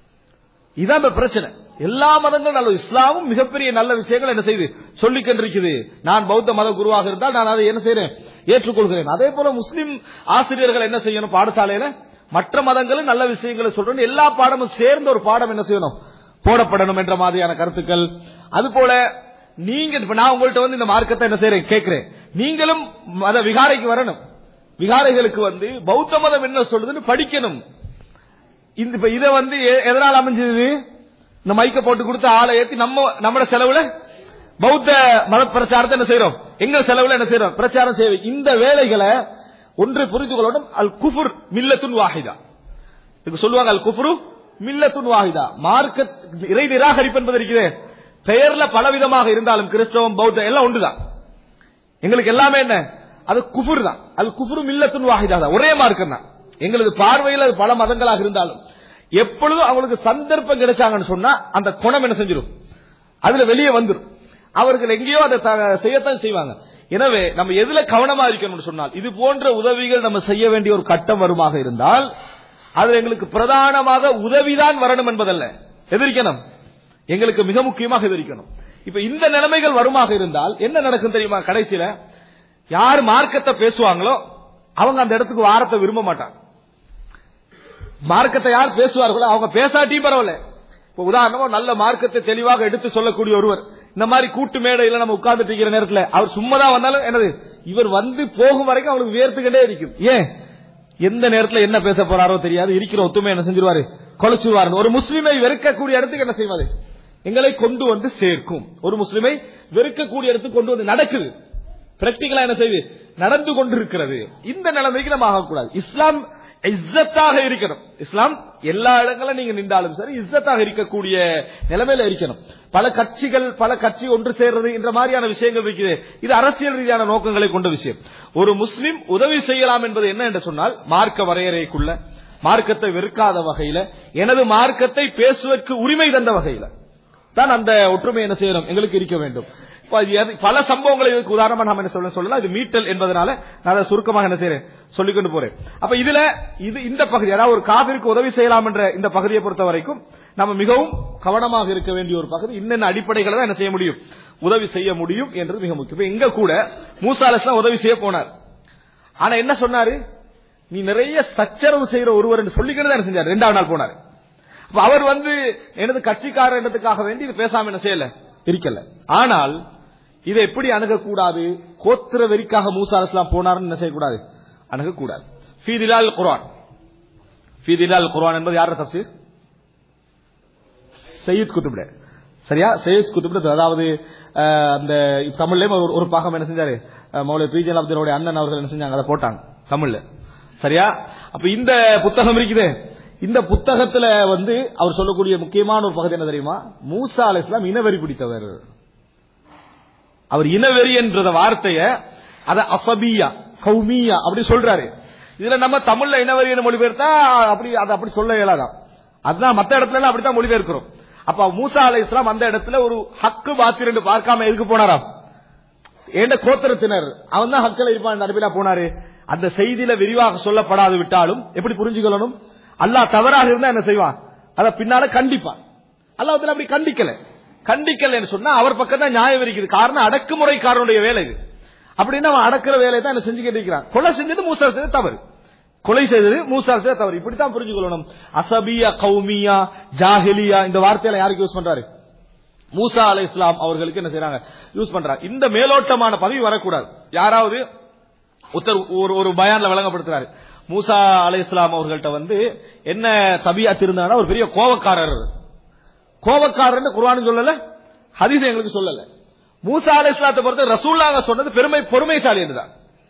இதான் இப்ப பிரச்சனை எல்லா மதங்களும் நல்ல இஸ்லாமும் மிகப்பெரிய நல்ல விஷயங்கள் என்ன செய்யுது சொல்லிக் கொண்டிருக்குது நான் பௌத்த மத குருவாக இருந்தால் நான் அதை என்ன செய்றேன் ஏற்றுக்கொள்கிறேன் அதே போல முஸ்லிம் ஆசிரியர்கள் என்ன செய்யணும் பாடசாலையில மற்ற மதங்களும் நல்ல விஷயங்களை சொல்றேன் எல்லா பாடமும் சேர்ந்த ஒரு பாடம் என்ன செய்யணும் போடப்படணும் என்ற மாதிரியான கருத்துக்கள் அது போல நீங்க இப்ப நான் உங்கள்ட்ட வந்து இந்த மார்க்கத்தை என்ன செய்றேன் கேட்கிறேன் நீங்களும் மத விகாரைக்கு வரணும் விகாரைகளுக்கு வந்து பௌத்த மதம் என்ன சொல்லுதுன்னு படிக்கணும் இந்த இப்ப இத வந்து எ- எதனால அமைஞ்சது இந்த மைக்க போட்டு கொடுத்து ஆளை ஏத்தி நம்ம நம்மட செலவுல பௌத்த மத பிரச்சாரத்தை என்ன செய்யறோம் எங்க செலவுல என்ன செய்யறோம் பிரச்சாரம் செய்ய இந்த வேலைகளை ஒன்று புரிந்து கொள்ளணும் அல் குஃபுர் மில்லத்துன் வாஹிதா இதுக்கு சொல்லுவாங்க அல் குஃபுரு மில்லத்துன் வாஹிதா மார்க்க இறை நிராகரிப்பு என்பது இருக்குது பெயர்ல பலவிதமாக இருந்தாலும் கிறிஸ்தவம் பௌத்தம் எல்லாம் ஒன்றுதான் எங்களுக்கு எல்லாமே என்ன அது குஃபுர் தான் அது குஃபுரு மில்லத்துன் வாஹிதா தான் ஒரே மார்க்கம் தான் எங்களது பார்வையில் அது பல மதங்களாக இருந்தாலும் எப்பொழுதும் அவங்களுக்கு சந்தர்ப்பம் கிடைச்சாங்கன்னு சொன்னா அந்த குணம் என்ன செஞ்சிடும் அதுல வெளியே வந்துரும் அவர்கள் எங்கேயோ அதை த- செய்யத்தான் செய்வாங்க எனவே நம்ம எதுல கவனமா இருக்கணும்னு சொன்னால் இது போன்ற உதவிகள் நம்ம செய்ய வேண்டிய ஒரு கட்டம் வருமாக இருந்தால் அது எங்களுக்கு பிரதானமாக உதவிதான் வரணும் என்பதல்ல எதிர்க்கணும் எங்களுக்கு மிக முக்கியமாக எதிர்க்கணும் இப்ப இந்த நிலைமைகள் வருமாக இருந்தால் என்ன நடக்கும் தெரியுமா கடைசியில யார் மார்க்கத்தை பேசுவாங்களோ அவங்க அந்த இடத்துக்கு வாரத்தை விரும்ப மாட்டாங்க மார்க்கத்தை யார் பேசுவார்களோ அவங்க பேசாட்டியும் பரவாயில்ல இப்ப உதாரணமா நல்ல மார்க்கத்தை தெளிவாக எடுத்து சொல்லக்கூடிய ஒருவர் இந்த மாதிரி கூட்டு மேடையில நம்ம உட்கார்ந்துட்டு இருக்கிற நேரத்துல அவர் சும்மா தான் வந்தாலும் என்னது இவர் வந்து போகும் வரைக்கும் அவளுக்கு வேர்த்துக்கிட்டே இருக்கும் ஏன் எந்த நேரத்துல என்ன பேச போறாரோ தெரியாது இருக்கிற ஒத்துமை என்ன செஞ்சிருவாரு கொலைச்சுவாரு ஒரு முஸ்லிமை வெறுக்கக்கூடிய இடத்துக்கு என்ன செய்வாரு எங்களை கொண்டு வந்து சேர்க்கும் ஒரு முஸ்லிமை வெறுக்கக்கூடிய இடத்துக்கு கொண்டு வந்து நடக்குது பிராக்டிகலா என்ன செய்யுது நடந்து கொண்டிருக்கிறது இந்த நிலைமைக்கு நம்ம ஆகக்கூடாது இஸ்லாம் இஸ்ஸத்தாக இருக்கணும் இஸ்லாம் எல்லா இடங்களும் நீங்க நின்றாலும் சரி இஸ்ஸத்தாக இருக்கக்கூடிய நிலைமையில இருக்கணும் பல கட்சிகள் பல கட்சி ஒன்று சேர்றது என்ற மாதிரியான விஷயங்கள் இருக்குது இது அரசியல் ரீதியான நோக்கங்களை கொண்ட விஷயம் ஒரு முஸ்லிம் உதவி செய்யலாம் என்பது என்ன என்று சொன்னால் மார்க்க வரையறைக்குள்ள மார்க்கத்தை வெறுக்காத வகையில எனது மார்க்கத்தை பேசுவதற்கு உரிமை தந்த வகையில தான் அந்த ஒற்றுமை என்ன செய்யணும் எங்களுக்கு இருக்க வேண்டும் இப்ப இது எது- பல சம்பவங்களை இதுக்கு உதாரணமா நாம என்ன சொல்ல சொல்லலாம் இது மீட்டல் என்பதனால நான் அதை சுருக்கமாக என்ன செய்யறேன் சொல்லிக் கொண்டு போறேன் அப்ப இதுல இது இந்த பகுதி அதாவது ஒரு காவிற்கு உதவி செய்யலாம் என்ற இந்த பகுதியை பொறுத்த வரைக்கும் நம்ம மிகவும் கவனமாக இருக்க வேண்டிய ஒரு பகுதி இன்னென்ன அடிப்படைகளை தான் என்ன செய்ய முடியும் உதவி செய்ய முடியும் என்றது மிக முக்கியம் இப்ப இங்க கூட மூசா அலிஸ்லாம் உதவி செய்ய போனார் ஆனா என்ன சொன்னாரு நீ நிறைய சச்சரவு செய்யற ஒருவர் என்று சொல்லிக்கிட்டு என்ன செஞ்சார் ரெண்டாவது நாள் போனாரு அப்ப அவர் வந்து எனது கட்சிக்காரர் இடத்துக்காக வேண்டி இது பேசாம என்ன செய்யல இருக்கல ஆனால் இதை எப்படி அணுகக்கூடாது கோத்திர வெறிக்காக மூசா அலிஸ்லாம் போனார்னு என்ன செய்யக்கூடாது அணுகக்கூடாது ஃபீதிலால் குர்ஆன் ஃபீதிலால் குர்ஆன் என்பது யார தப்சீர் சையத் குத்துப்ட சரியா சையத் குத்துப்ட அதாவது அஹ், அந்த தமிழ்லயும் ஒரு- ஒரு பாகம் என்ன செஞ்சாரு அஹ், மௌலை பிஜன் அப்துல்லோட அண்ணன் அவர்கள் என்ன செஞ்சாங்க அதை போட்டாங்க தமிழ்ல சரியா அப்ப இந்த புத்தகம் இருக்குது இந்த புத்தகத்துல வந்து அவர் சொல்லக்கூடிய முக்கியமான ஒரு பகுதி என்ன தெரியுமா மூசா அலை இஸ்லாம் இனவெறி பிடித்தவர் அவர் இனவெறி என்ற வார்த்தைய அத அசபியா கௌமியா அப்படி சொல்றாரு இதுல நம்ம தமிழ்ல இனவெறி மொழிபெயர்த்தா அப்படி அதை அப்படி சொல்ல இயலாதான் அதுதான் மத்த இடத்துல எல்லாம் அப்படித்தான் மொழிபெயர்க்கிறோம் அப்ப மூசா அலை இஸ்லாம் அந்த இடத்துல ஒரு ஹக்கு பாத்திரம் என்று பார்க்காம எதுக்கு போனாராம் ஏண்ட கோத்திரத்தினர் அவன் தான் ஹக்கில் இருப்பான் நடுவிலா போனாரு அந்த செய்தியில விரிவாக சொல்லப்படாது விட்டாலும் எப்படி புரிஞ்சுக்கொள்ளணும் அல்லாஹ் தவறாக இருந்தா என்ன செய்வான் அத பின்னால கண்டிப்பான் அல்லாஹ் அப்படி கண்டிக்கல கண்டிக்கலன்னு சொன்னா அவர் பக்கம் தான் நியாயம் இருக்குது காரணம் அடக்குமுறைக்காரனுடைய வேலை இது அப்படின்னா அவன் அடக்குற வேலையை தான் என்ன செஞ்சுக்கிட்டு இருக்கிறான் கொலை செஞ்சது மூசா செய்தது தவறு கொலை செய்தது மூசா செய்தது தவறு இப்படித்தான் புரிஞ்சுக்கொள்ளணும் அசபியா கௌமியா ஜாஹிலியா இந்த வார்த்தையில யாருக்கு யூஸ் பண்றாரு மூசா அலை இஸ்லாம் அவர்களுக்கு என்ன செய்றாங்க யூஸ் பண்றாங்க இந்த மேலோட்டமான பதவி வரக்கூடாது யாராவது உத்தர் ஒரு ஒரு பயான்ல விளங்கப்படுத்துறாரு மூசா அலை இஸ்லாம் அவர்கள்ட்ட வந்து என்ன தபியா திருந்தானா ஒரு பெரிய கோவக்காரர் கோவக்காரர்னு குர்ஆன் சொல்லல ஹதீஸ் எங்களுக்கு சொல்லல மூசா அலை இஸ்லாத்தை பொறுத்த ரசூல்லாங்க சொன்னது பெருமை பொறுமைசாலி என்றுதான்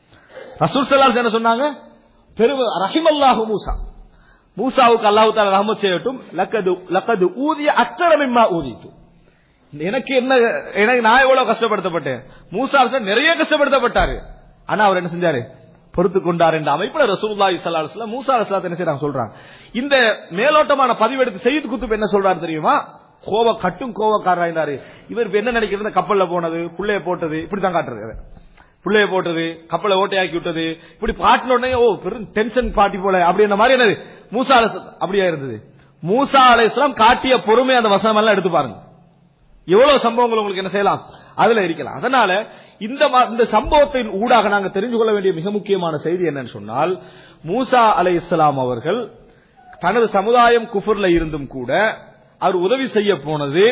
ரசூல் சல்லாஸ் என்ன சொன்னாங்க பெருமை ரஹிமல்லாஹு மூசா மூசாவுக்கு அல்லாஹு தாலா ரஹமத் செய்யட்டும் லக்கது லக்கது ஊதிய அச்சரமிம்மா ஊதித்து எனக்கு என்ன எனக்கு நான் எவ்வளவு கஷ்டப்படுத்தப்பட்டேன் மூசா அலிஸ்லாம் நிறைய கஷ்டப்படுத்தப்பட்டாரு ஆனா அவர் என்ன செஞ்சாரு பொறுத்து கொண்டார் என்ற அமைப்புல ரசூலுல்லாஹி ஸல்லல்லாஹு அலைஹி வஸல்லம் மூசா அலிஸ்லாம் என்ன செய்றாங்க சொல்றாங்க இந்த மேலோட்டமான பதிவெடுத்து செய்து குத்துப் என்ன சொல்றாரு தெரியுமா கோவ கட்டும் கோவக்காரராயிருந்தாரு இவர் இப்ப என்ன நினைக்கிறது இந்த கப்பல்ல போனது புள்ளைய போட்டது இப்படித்தான் காட்டுறது புள்ளைய போட்டது கப்பலை ஓட்டையாக்கி விட்டது இப்படி பாட்டின உடனே ஓ பெரும் டென்ஷன் பாட்டி போல அப்படின்ற மாதிரி என்னது மூசா அலை அப்படியா இருந்தது மூசா அலை இஸ்லாம் காட்டிய பொறுமை அந்த வசனம் எல்லாம் எடுத்து பாருங்க எவ்வளவு சம்பவங்கள் உங்களுக்கு என்ன செய்யலாம் அதுல இருக்கலாம் அதனால இந்த மா- இந்த சம்பவத்தின் ஊடாக நாங்க தெரிந்து கொள்ள வேண்டிய மிக முக்கியமான செய்தி என்னன்னு சொன்னால் மூசா அலை இஸ்லாம் அவர்கள் தனது சமுதாயம் குஃபர்ல இருந்தும் கூட அவர் உதவி செய்ய போனது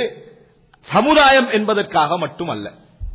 சமுதாயம் என்பதற்காக மட்டுமல்ல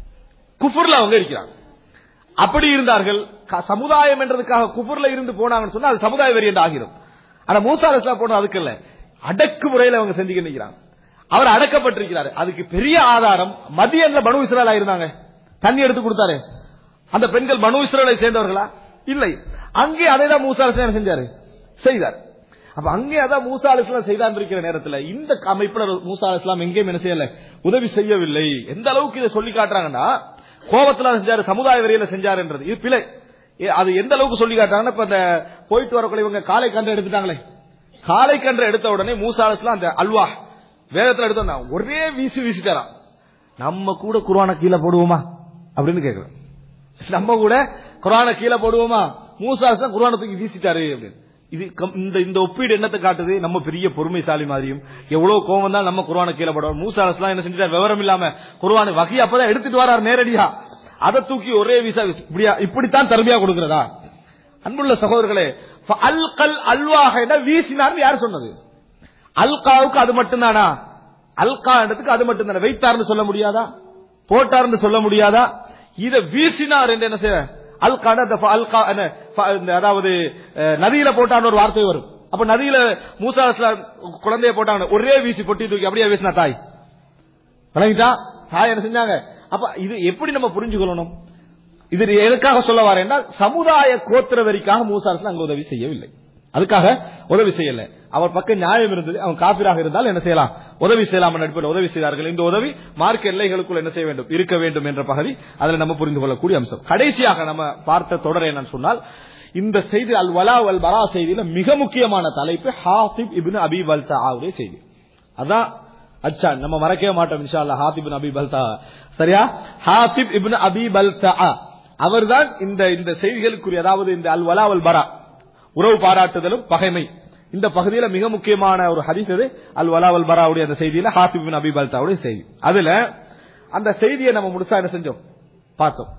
குஃபர்ல அவங்க இருக்கிறாங்க அப்படி இருந்தார்கள் க- சமுதாயம் என்றதுக்காக குஃபர்ல இருந்து போனாங்கன்னு சொன்னா அது சமுதாய வெறி என்று ஆகிரும் ஆனா மூசா அலிஸ்லாம் போனது அதுக்கு இல்ல அடக்கு முறையில அவங்க செஞ்சுக்க நிற்கிறாங்க அவர் அடக்கப்பட்டிருக்கிறார் அதுக்கு பெரிய ஆதாரம் மதியன்ல பனு இஸ்ரேலா இருந்தாங்க தண்ணி எடுத்து கொடுத்தாரு அந்த பெண்கள் பனு இஸ்ரேலை சேர்ந்தவர்களா இல்லை அங்கே அதை தான் மூசா அலிஸ்லாம் என்ன செஞ்சாரு செய்தார் அப்ப அங்கே அதான் மூசா அலிஸ்லாம் செய்தான் இருக்கிற நேரத்துல இந்த அமைப்புல மூசா அலிஸ்லாம் எங்கேயும் என்ன செய்யல உதவி செய்யவில்லை எந்த அளவுக்கு இதை சொல்லி காட்டுறாங்கன்னா கோபத்துல செஞ்சாரு சமுதாய வரியில செஞ்சாருன்றது இது பிழை ஏ, அது எந்த அளவுக்கு சொல்லி காட்டுறாங்கன்னா இப்ப இந்த போயிட்டு வரக்குள்ள இவங்க காலை கன்று எடுத்துட்டாங்களே காலை கன்று எடுத்த உடனே மூசா அலிஸ்லாம் அந்த அல்வா வேதத்துல எடுத்து வந்தாங்க. ஒரே வீசி வீசிட்டாராம் நம்ம கூட குர்ஆனை கீழே போடுவோமா அப்படின்னு கேக்குறோம் நம்ம கூட குர்ஆனை கீழே போடுவோமா மூசா அலிஸ்லாம் குர்ஆனை தூக்கி வீசிட்டாரு அப்படின்னு இது கம்- இந்த இந்த ஒப்பீடு என்னத்தை காட்டுது நம்ம பெரிய பொறுமைசாலி மாதிரியும் எவ்வளவு கோவம் தான் நம்ம குர்ஆனை கீழே போடுவோம் மூசா அலிஸ்லாம் என்ன செஞ்சுட்டார் விவரம் இல்லாம குர்ஆனை வகை அப்பதான் எடுத்துட்டு வரார் நேரடியா அதை தூக்கி ஒரே வீசா வீசி- இப்படியா இப்படித்தான் தர்பியா கொடுக்கிறதா அன்புள்ள சகோதரர்களே அல்கல் அல்வாக வீசினார் யார் சொன்னது அல்காவுக்கு அது மட்டும்தானா அல்கா இடத்துக்கு அது மட்டும்தானே வைத்தார்னு சொல்ல முடியாதா போட்டார்னு சொல்ல முடியாதா இத வீசினார் என்று என்ன செய்ய அல்கான அந்த ஃப- அல்கா என்ன, ஃப- இந்த அதாவது அஹ், நதியில போட்டான்னு ஒரு வார்த்தை வரும் அப்ப நதியில மூசா அலைஹிஸ்ஸலாம் குழந்தைய போட்டாங்க ஒரே வீசி பொட்டி தூக்கி அப்படியே வீசினா தாய் விளங்கிட்டா தாய் என்ன செஞ்சாங்க அப்ப இது எப்படி நம்ம புரிஞ்சுக்கொள்ளணும் இது எதுக்காக சொல்ல வரேன்னா சமுதாய கோத்திர வரிக்காக மூசா அரசு அங்க உதவி செய்யவில்லை அதுக்காக உதவி செய்யல அவர் பக்கம் நியாயம் இருந்தது அவன் காபிராக இருந்தால் என்ன செய்யலாம் உதவி செய்யலாம் என்ற அடிப்படையில் உதவி செய்தார்கள் இந்த உதவி மார்க்க எல்லைகளுக்குள் என்ன செய்ய வேண்டும் இருக்க வேண்டும் என்ற பகுதி அதில் நம்ம புரிந்து கொள்ளக்கூடிய அம்சம் கடைசியாக நம்ம பார்த்த தொடர் என்னன்னு சொன்னால் இந்த செய்தி அல் வலா அல் பரா செய்தியில மிக முக்கியமான தலைப்பு ஹாசிப் இப்னு அபி வல்தாவுடைய செய்தி அதான் அச்சா நம்ம மறக்கவே மாட்டோம் இன்ஷா அல்லாஹ் ஹாத்திப் இப்னு அபி பல்தா சரியா ஹாத்திப் இப்னு அபி பல்தா அவர்தான் இந்த இந்த செய்திகளுக்குரிய அதாவது இந்த அல் வலா அல் பரா உறவு பாராட்டுதலும் பகைமை இந்த பகுதியில மிக முக்கியமான ஒரு ஹதீஸ் இது அல் வலா அல் பராவுடைய அந்த செய்தியில ஹாத்திப் இப்னு அபி பல்தாவுடைய செய்தி அதுல அந்த செய்தியை நம்ம முழுசா என்ன செஞ்சோம் பார்த்தோம்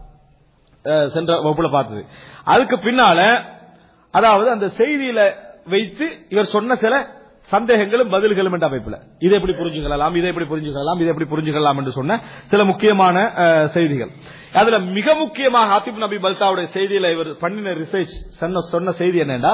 அஹ் சென்ற வகுப்புல பார்த்தது அதுக்கு பின்னால அதாவது அந்த செய்தியில வைத்து இவர் சொன்ன சில சந்தேகங்களும் பதில்களும் என்ற அமைப்புல இதை எப்படி புரிஞ்சுக்கலாம் இதை எப்படி புரிஞ்சுக்கலாம் இதை எப்படி புரிஞ்சுக்கலாம் என்று சொன்ன சில முக்கியமான அஹ், செய்திகள் அதுல மிக முக்கியமாக ஆத்திப் நபி பல்தாவுடைய செய்தியில இவர் பண்ணின ரிசர்ச் சொன்ன சொன்ன செய்தி என்னன்னா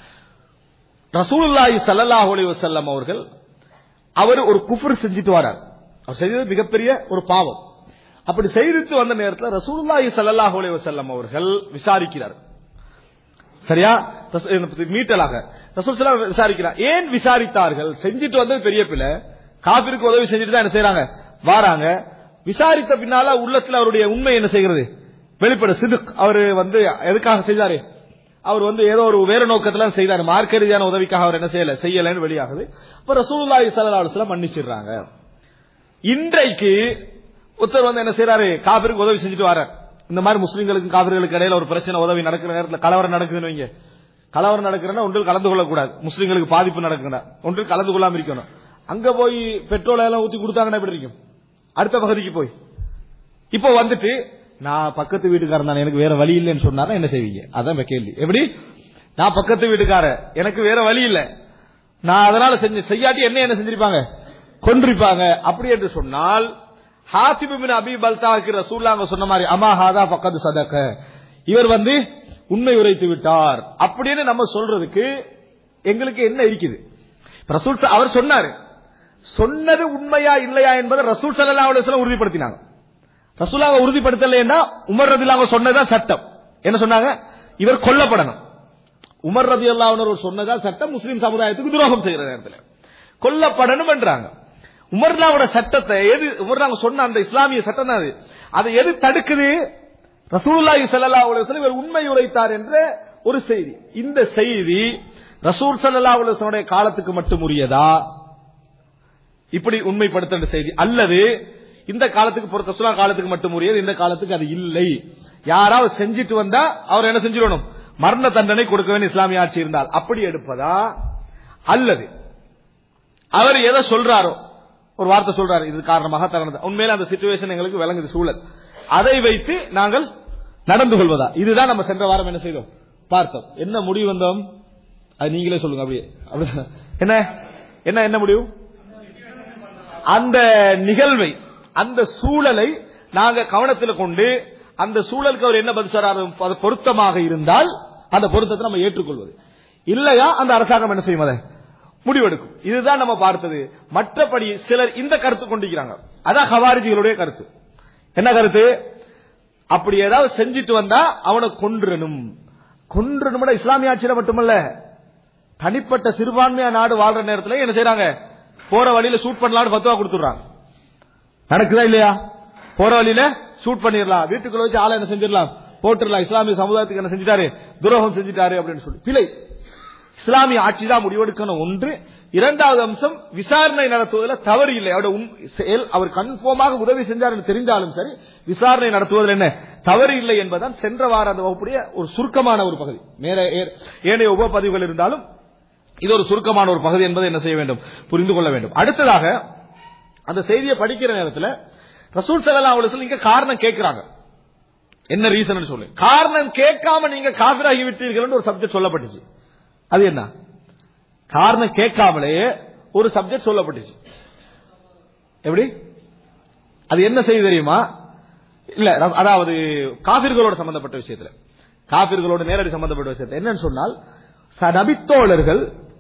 ரசூலுல்லாஹி ஸல்லல்லாஹு அலைஹி வஸல்லம் அவர்கள் அவர் ஒரு குஃபர் செஞ்சுட்டு வரார் அவர் செய்தது மிகப்பெரிய ஒரு பாவம் அப்படி செய்துட்டு வந்த நேரத்தில் ரசூலுல்லாஹி ஸல்லல்லாஹு அலைஹி வஸல்லம் அவர்கள் விசாரிக்கிறார் சரியா ரசூ- எனக்கு மீட்டலாக ரசூல் ஸல்லல்லாஹு அலைஹி விசாரிக்கிறார் ஏன் விசாரித்தார்கள் செஞ்சுட்டு வந்தது பெரிய பிள்ளை காபிருக்கு உதவி செஞ்சுட்டு தான் என்ன செய்றாங்க வாராங்க விசாரித்த பின்னால உள்ளத்துல அவருடைய உண்மை என்ன செய்கிறது வெளிப்பட சிதுக் அவர் வந்து எதுக்காக செய்தாரு அவர் வந்து ஏதோ ஒரு வேற நோக்கத்துல செய்தார் மார்க்க ரீதியான உதவிக்காக அவர் என்ன செய்யல செய்யலன்னு வெளியாகுது அப்ப ரசூலுல்லாஹி ஸல்லல்லாஹு அலைஹி வஸல்லம் மன்னிச்சிடுறாங்க இன்றைக்கு ஒருத்தர் வந்து என்ன செய்யறாரு காபிருக்கு உதவி செஞ்சுட்டு வரார் இந்த மாதிரி முஸ்லிம்களுக்கும் காபிர்களுக்கு இடையில ஒரு பிரச்சனை உதவி நடக்கிற நேரத்தில் கலவரம் நடக்குதுன்னு வைங்க கலவரம் நடக்கிறன்னா ஒன்றில் கலந்து கொள்ளக்கூடாது முஸ்லிம்களுக்கு பாதிப்பு நடக்குன்னா ஒன்றில் கலந்து கொள்ளாம இருக்கணும் அங்க போய் பெட்ரோல் எல்லாம் ஊத்தி கொடுத்தாங்கன்னா எப்படி இருக்கும் அடுத்த பகுதிக்கு போய் இப்போ வந்துட்டு நான் பக்கத்து வீட்டுக்காரன் தான் எனக்கு வேற வழி இல்லைன்னு சொன்னாரா என்ன செய்வீங்க அதான் இப்ப கேள்வி எப்படி நான் பக்கத்து வீட்டுக்காரன் எனக்கு வேற வழி இல்ல நான் அதனால செஞ்சு செய்யாட்டி என்ன என்ன செஞ்சிருப்பாங்க கொன்றிருப்பாங்க அப்படி என்று சொன்னால் ஹாசிபின் அபி பல்தாக்கு ரசூல்லாங்க சொன்ன மாதிரி அமா ஹாதா பக்கத்து சதக்க இவர் வந்து உண்மை உரைத்து விட்டார் அப்படின்னு நம்ம சொல்றதுக்கு எங்களுக்கு என்ன இருக்குது ரசூல் ச- அவர் சொன்னாரு சொன்னது உண்மையா இல்லையா என்பதை ரசூல் சல்லா அலுவலம் உறுதிப்படுத்தினாங்க ரசூலாவை உறுதிப்படுத்தலைன்னா உமர் ரதிலாங்க சொன்னதா சட்டம் என்ன சொன்னாங்க இவர் கொல்லப்படணும் உமர் ரதி அல்லாஹ் சொன்னதா சட்டம் முஸ்லிம் சமுதாயத்துக்கு துரோகம் செய்யற நேரத்தில் கொல்லப்படணும் என்றாங்க உமர்லாவோட சட்டத்தை எது உமர்லாங்க சொன்ன அந்த இஸ்லாமிய சட்டம் தான் அது அதை எது தடுக்குது ரசூலுல்லாஹி ஸல்லல்லாஹு அலைஹி வஸல்லம் இவர் உண்மை உரைத்தார் என்ற ஒரு செய்தி இந்த செய்தி ரசூல் ஸல்லல்லாஹு அலைஹி வஸல்லம் காலத்துக்கு மட்டும் உரியதா இப்படி உண்மைப்படுத்த செய்தி அல்லது இந்த காலத்துக்கு பொறுத்த சுலா காலத்துக்கு மட்டும் உரியது இந்த காலத்துக்கு அது இல்லை யாராவது செஞ்சிட்டு வந்தா அவர் என்ன செஞ்சிடணும் மரண தண்டனை கொடுக்க வேண்டிய இஸ்லாமிய ஆட்சி இருந்தால் அப்படி எடுப்பதா அல்லது அவர் எதை சொல்றாரோ ஒரு வார்த்தை சொல்றாரு இது காரணமாக தரணது உண்மையில அந்த சிச்சுவேஷன் எங்களுக்கு விளங்குது சூழல் அதை வைத்து நாங்கள் நடந்து கொள்வதா இதுதான் நம்ம சென்ற வாரம் என்ன செய்தோம் பார்த்தோம் என்ன முடிவு வந்தோம் அது நீங்களே சொல்லுங்க அப்படியே அப்படி என்ன என்ன என்ன முடிவு அந்த நிகழ்வை அந்த சூழலை நாங்க கவனத்தில் கொண்டு அந்த சூழலுக்கு அவர் என்ன பதில் சொல்றாரு அது பொருத்தமாக இருந்தால் அந்த பொருத்தத்தை நம்ம ஏற்றுக்கொள்வது இல்லையா அந்த அரசாங்கம் என்ன செய்யும் அதை முடிவெடுக்கும் இதுதான் நம்ம பார்த்தது மற்றபடி சிலர் இந்த கருத்து கொண்டிருக்கிறாங்க அதான் ஹவாரிஜிகளுடைய கருத்து என்ன கருத்து அப்படி ஏதாவது செஞ்சுட்டு வந்தா அவனை கொன்றணும் கொன்றணும்னா இஸ்லாமிய ஆட்சியில மட்டுமல்ல தனிப்பட்ட சிறுபான்மையா நாடு வாழ்ற நேரத்துல என்ன செய்யறாங்க போற வழியில ஷூட் பண்ணலாம்னு பத்துவா கொடுத்துடுறாங்க நடக்குதா இல்லையா போற வழியில ஷூட் பண்ணிடலாம் வீட்டுக்குள்ள வச்சு ஆளை என்ன செஞ்சிடலாம் போட்டுடலாம் இஸ்லாமிய சமுதாயத்துக்கு என்ன செஞ்சிட்டாரு துரோகம் செஞ்சிட்டாரு அப்படின்னு சொல்லி பிழை இஸ்லாமிய ஆட்சி தான் முடிவெடுக்கணும் ஒன்று இரண்டாவது அம்சம் விசாரணை நடத்துவதில் தவறு இல்லை அவருடைய உண்- செயல் அவர் கன்ஃபார்மாக உதவி செஞ்சார் என்று தெரிந்தாலும் சரி விசாரணை நடத்துவதில் என்ன தவறு இல்லை என்பதுதான் சென்ற வார அந்த வகுப்புடைய ஒரு சுருக்கமான ஒரு பகுதி மேல ஏ- ஏனைய உபபதிவுகள் இருந்தாலும் இது ஒரு சுருக்கமான ஒரு பகுதி என்பதை என்ன செய்ய வேண்டும் புரிந்து கொள்ள வேண்டும் அடுத்ததாக அந்த செய்தியை படிக்கிற நேரத்தில் ரசூல் சல்லா அலுவலம் இங்க காரணம் கேட்கிறாங்க என்ன ரீசன் சொல்லு காரணம் கேட்காம நீங்க காபிராகி விட்டீர்கள் ஒரு சப்ஜெக்ட் சொல்லப்பட்டுச்சு அது என்ன காரணம் கேட்காமலே ஒரு சப்ஜெக்ட் சொல்லப்பட்டுச்சு எப்படி அது என்ன செய்தி தெரியுமா இல்ல ர- அதாவது காபிர்களோட சம்பந்தப்பட்ட விஷயத்துல காபிர்களோட நேரடி சம்பந்தப்பட்ட விஷயத்துல என்னன்னு சொன்னால் ச- நபித்தோழர்கள்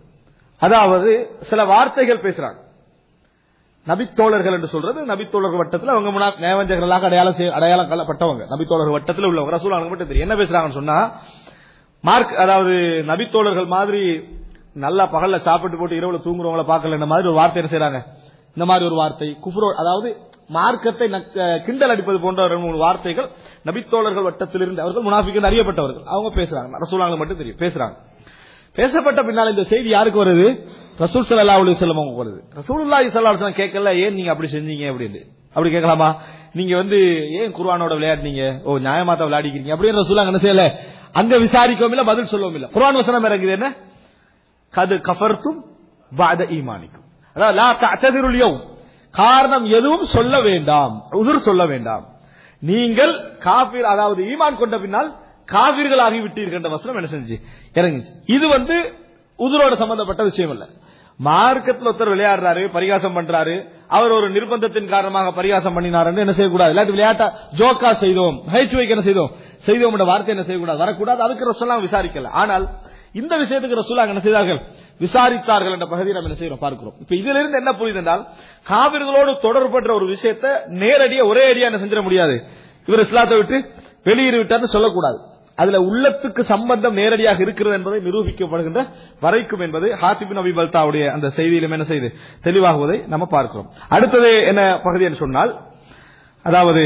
அதாவது சில வார்த்தைகள் பேசுறாங்க நபித்தோழர்கள் என்று சொல்றது நபித்தோழர்கள் வட்டத்தில் அவங்க முன்னா நேவஞ்சகர்களாக அடையாளம் செய்ய- அடையாளம் கள்ளப்பட்டவங்க நபித்தோழர்கள் வட்டத்தில் உள்ளவங்க ரசூல் அவங்களுக்கு மட்டும் தெரியும் என்ன பேசுறாங்கன்னு சொன்னா மார்க் அதாவது நபித்தோழர்கள் மாதிரி நல்லா பகல்ல சாப்பிட்டு போட்டு இரவுல தூங்குறவங்கள பார்க்கல இந்த மாதிரி ஒரு வார்த்தை என்ன செய்றாங்க இந்த மாதிரி ஒரு வார்த்தை குஃப்ரோ அதாவது மார்க்கத்தை நக்க- கிண்டல் அடிப்பது போன்ற ஒரு மூணு வார்த்தைகள் நபித்தோழர்கள் வட்டத்திலிருந்து அவர்கள் முனாஃபிக்கு அறியப்பட்டவர்கள் அவங்க பேசுறாங்க ரசூலாங்க மட்டும் தெரியும் பேசுறாங்க பேசப்பட்ட பின்னால் இந்த செய்தி யாருக்கு வருது ரசூல் ஸல்லல்லாஹு அலைஹி வஸல்லம் அவங்க வருது ரசூலுல்லாஹி ஸல்லல்லாஹு அலைஹி வஸல்லம் கேட்கல ஏன் நீங்க அப்படி செஞ்சீங்க அப்படின்னு அப்படி கேட்கலாமா நீங்க வந்து ஏன் குர்ஆனோட விளையாடுனீங்க ஓ நியாயமா தான் விளையாடிக்கிறீங்க அப்படின்னு ரசூலாங்க என்ன செய்யல அங்க விசாரிக்கவும் இல்ல பதில் சொல்லவும் இல்ல குர்ஆன் வசனம் இறங்குது என்ன கது கஃபர்த்தும் பாத ஈமானிக்கும் அதாவது லா தஅததிருல் யௌம் காரணம் எதுவும் சொல்ல வேண்டாம் உதுர் சொல்ல வேண்டாம் நீங்கள் காபிர் அதாவது ஈமான் கொண்ட பின்னால் காபிர்களாகி விட்டீர்கள் என்ற வசனம் என்ன செஞ்சு இறங்குச்சு இது வந்து உதுரோட சம்பந்தப்பட்ட விஷயம் இல்ல மார்க்கத்தில் ஒருத்தர் விளையாடுறாரு பரிகாசம் பண்றாரு அவர் ஒரு நிர்பந்தத்தின் காரணமாக பரிகாசம் பண்ணினாருன்னு என்ன செய்யக்கூடாது இல்லாட்டி விளையாட்டா ஜோக்கா செய்தோம் ஹைச்சுவைக்கு என்ன செய்தோம் செய்தோம் என்ற வார்த்தை என்ன செய்யக்கூடாது வரக்கூடாது அதுக்கு ரசூலாம் விசாரிக்கல ஆனால் இந்த விஷயத்துக்கு ரசூலா என்ன செய்தார்கள் விசாரித்தார்கள் என்ற பகுதியை நம்ம என்ன செய்யறோம் பார்க்கிறோம் இப்ப இதுல இருந்து என்ன புரியுது என்றால் காவிர்களோடு தொடர்புபட்ட ஒரு விஷயத்தை நேரடியா ஒரே அடியா என்ன செஞ்சிட முடியாது இவர் இஸ்லாத்தை விட்டு வெளியேறி விட்டார்னு சொல்லக்கூடாது அதுல உள்ளத்துக்கு சம்பந்தம் நேரடியாக இருக்கிறது என்பதை நிரூபிக்கப்படுகின்ற வரைக்கும் என்பது ஹாத்திபின் அபி பல்தாவுடைய அந்த செய்தியிலும் என்ன செய்து தெளிவாகுவதை நம்ம பார்க்கிறோம் அடுத்தது என்ன பகுதி என்று சொன்னால் அதாவது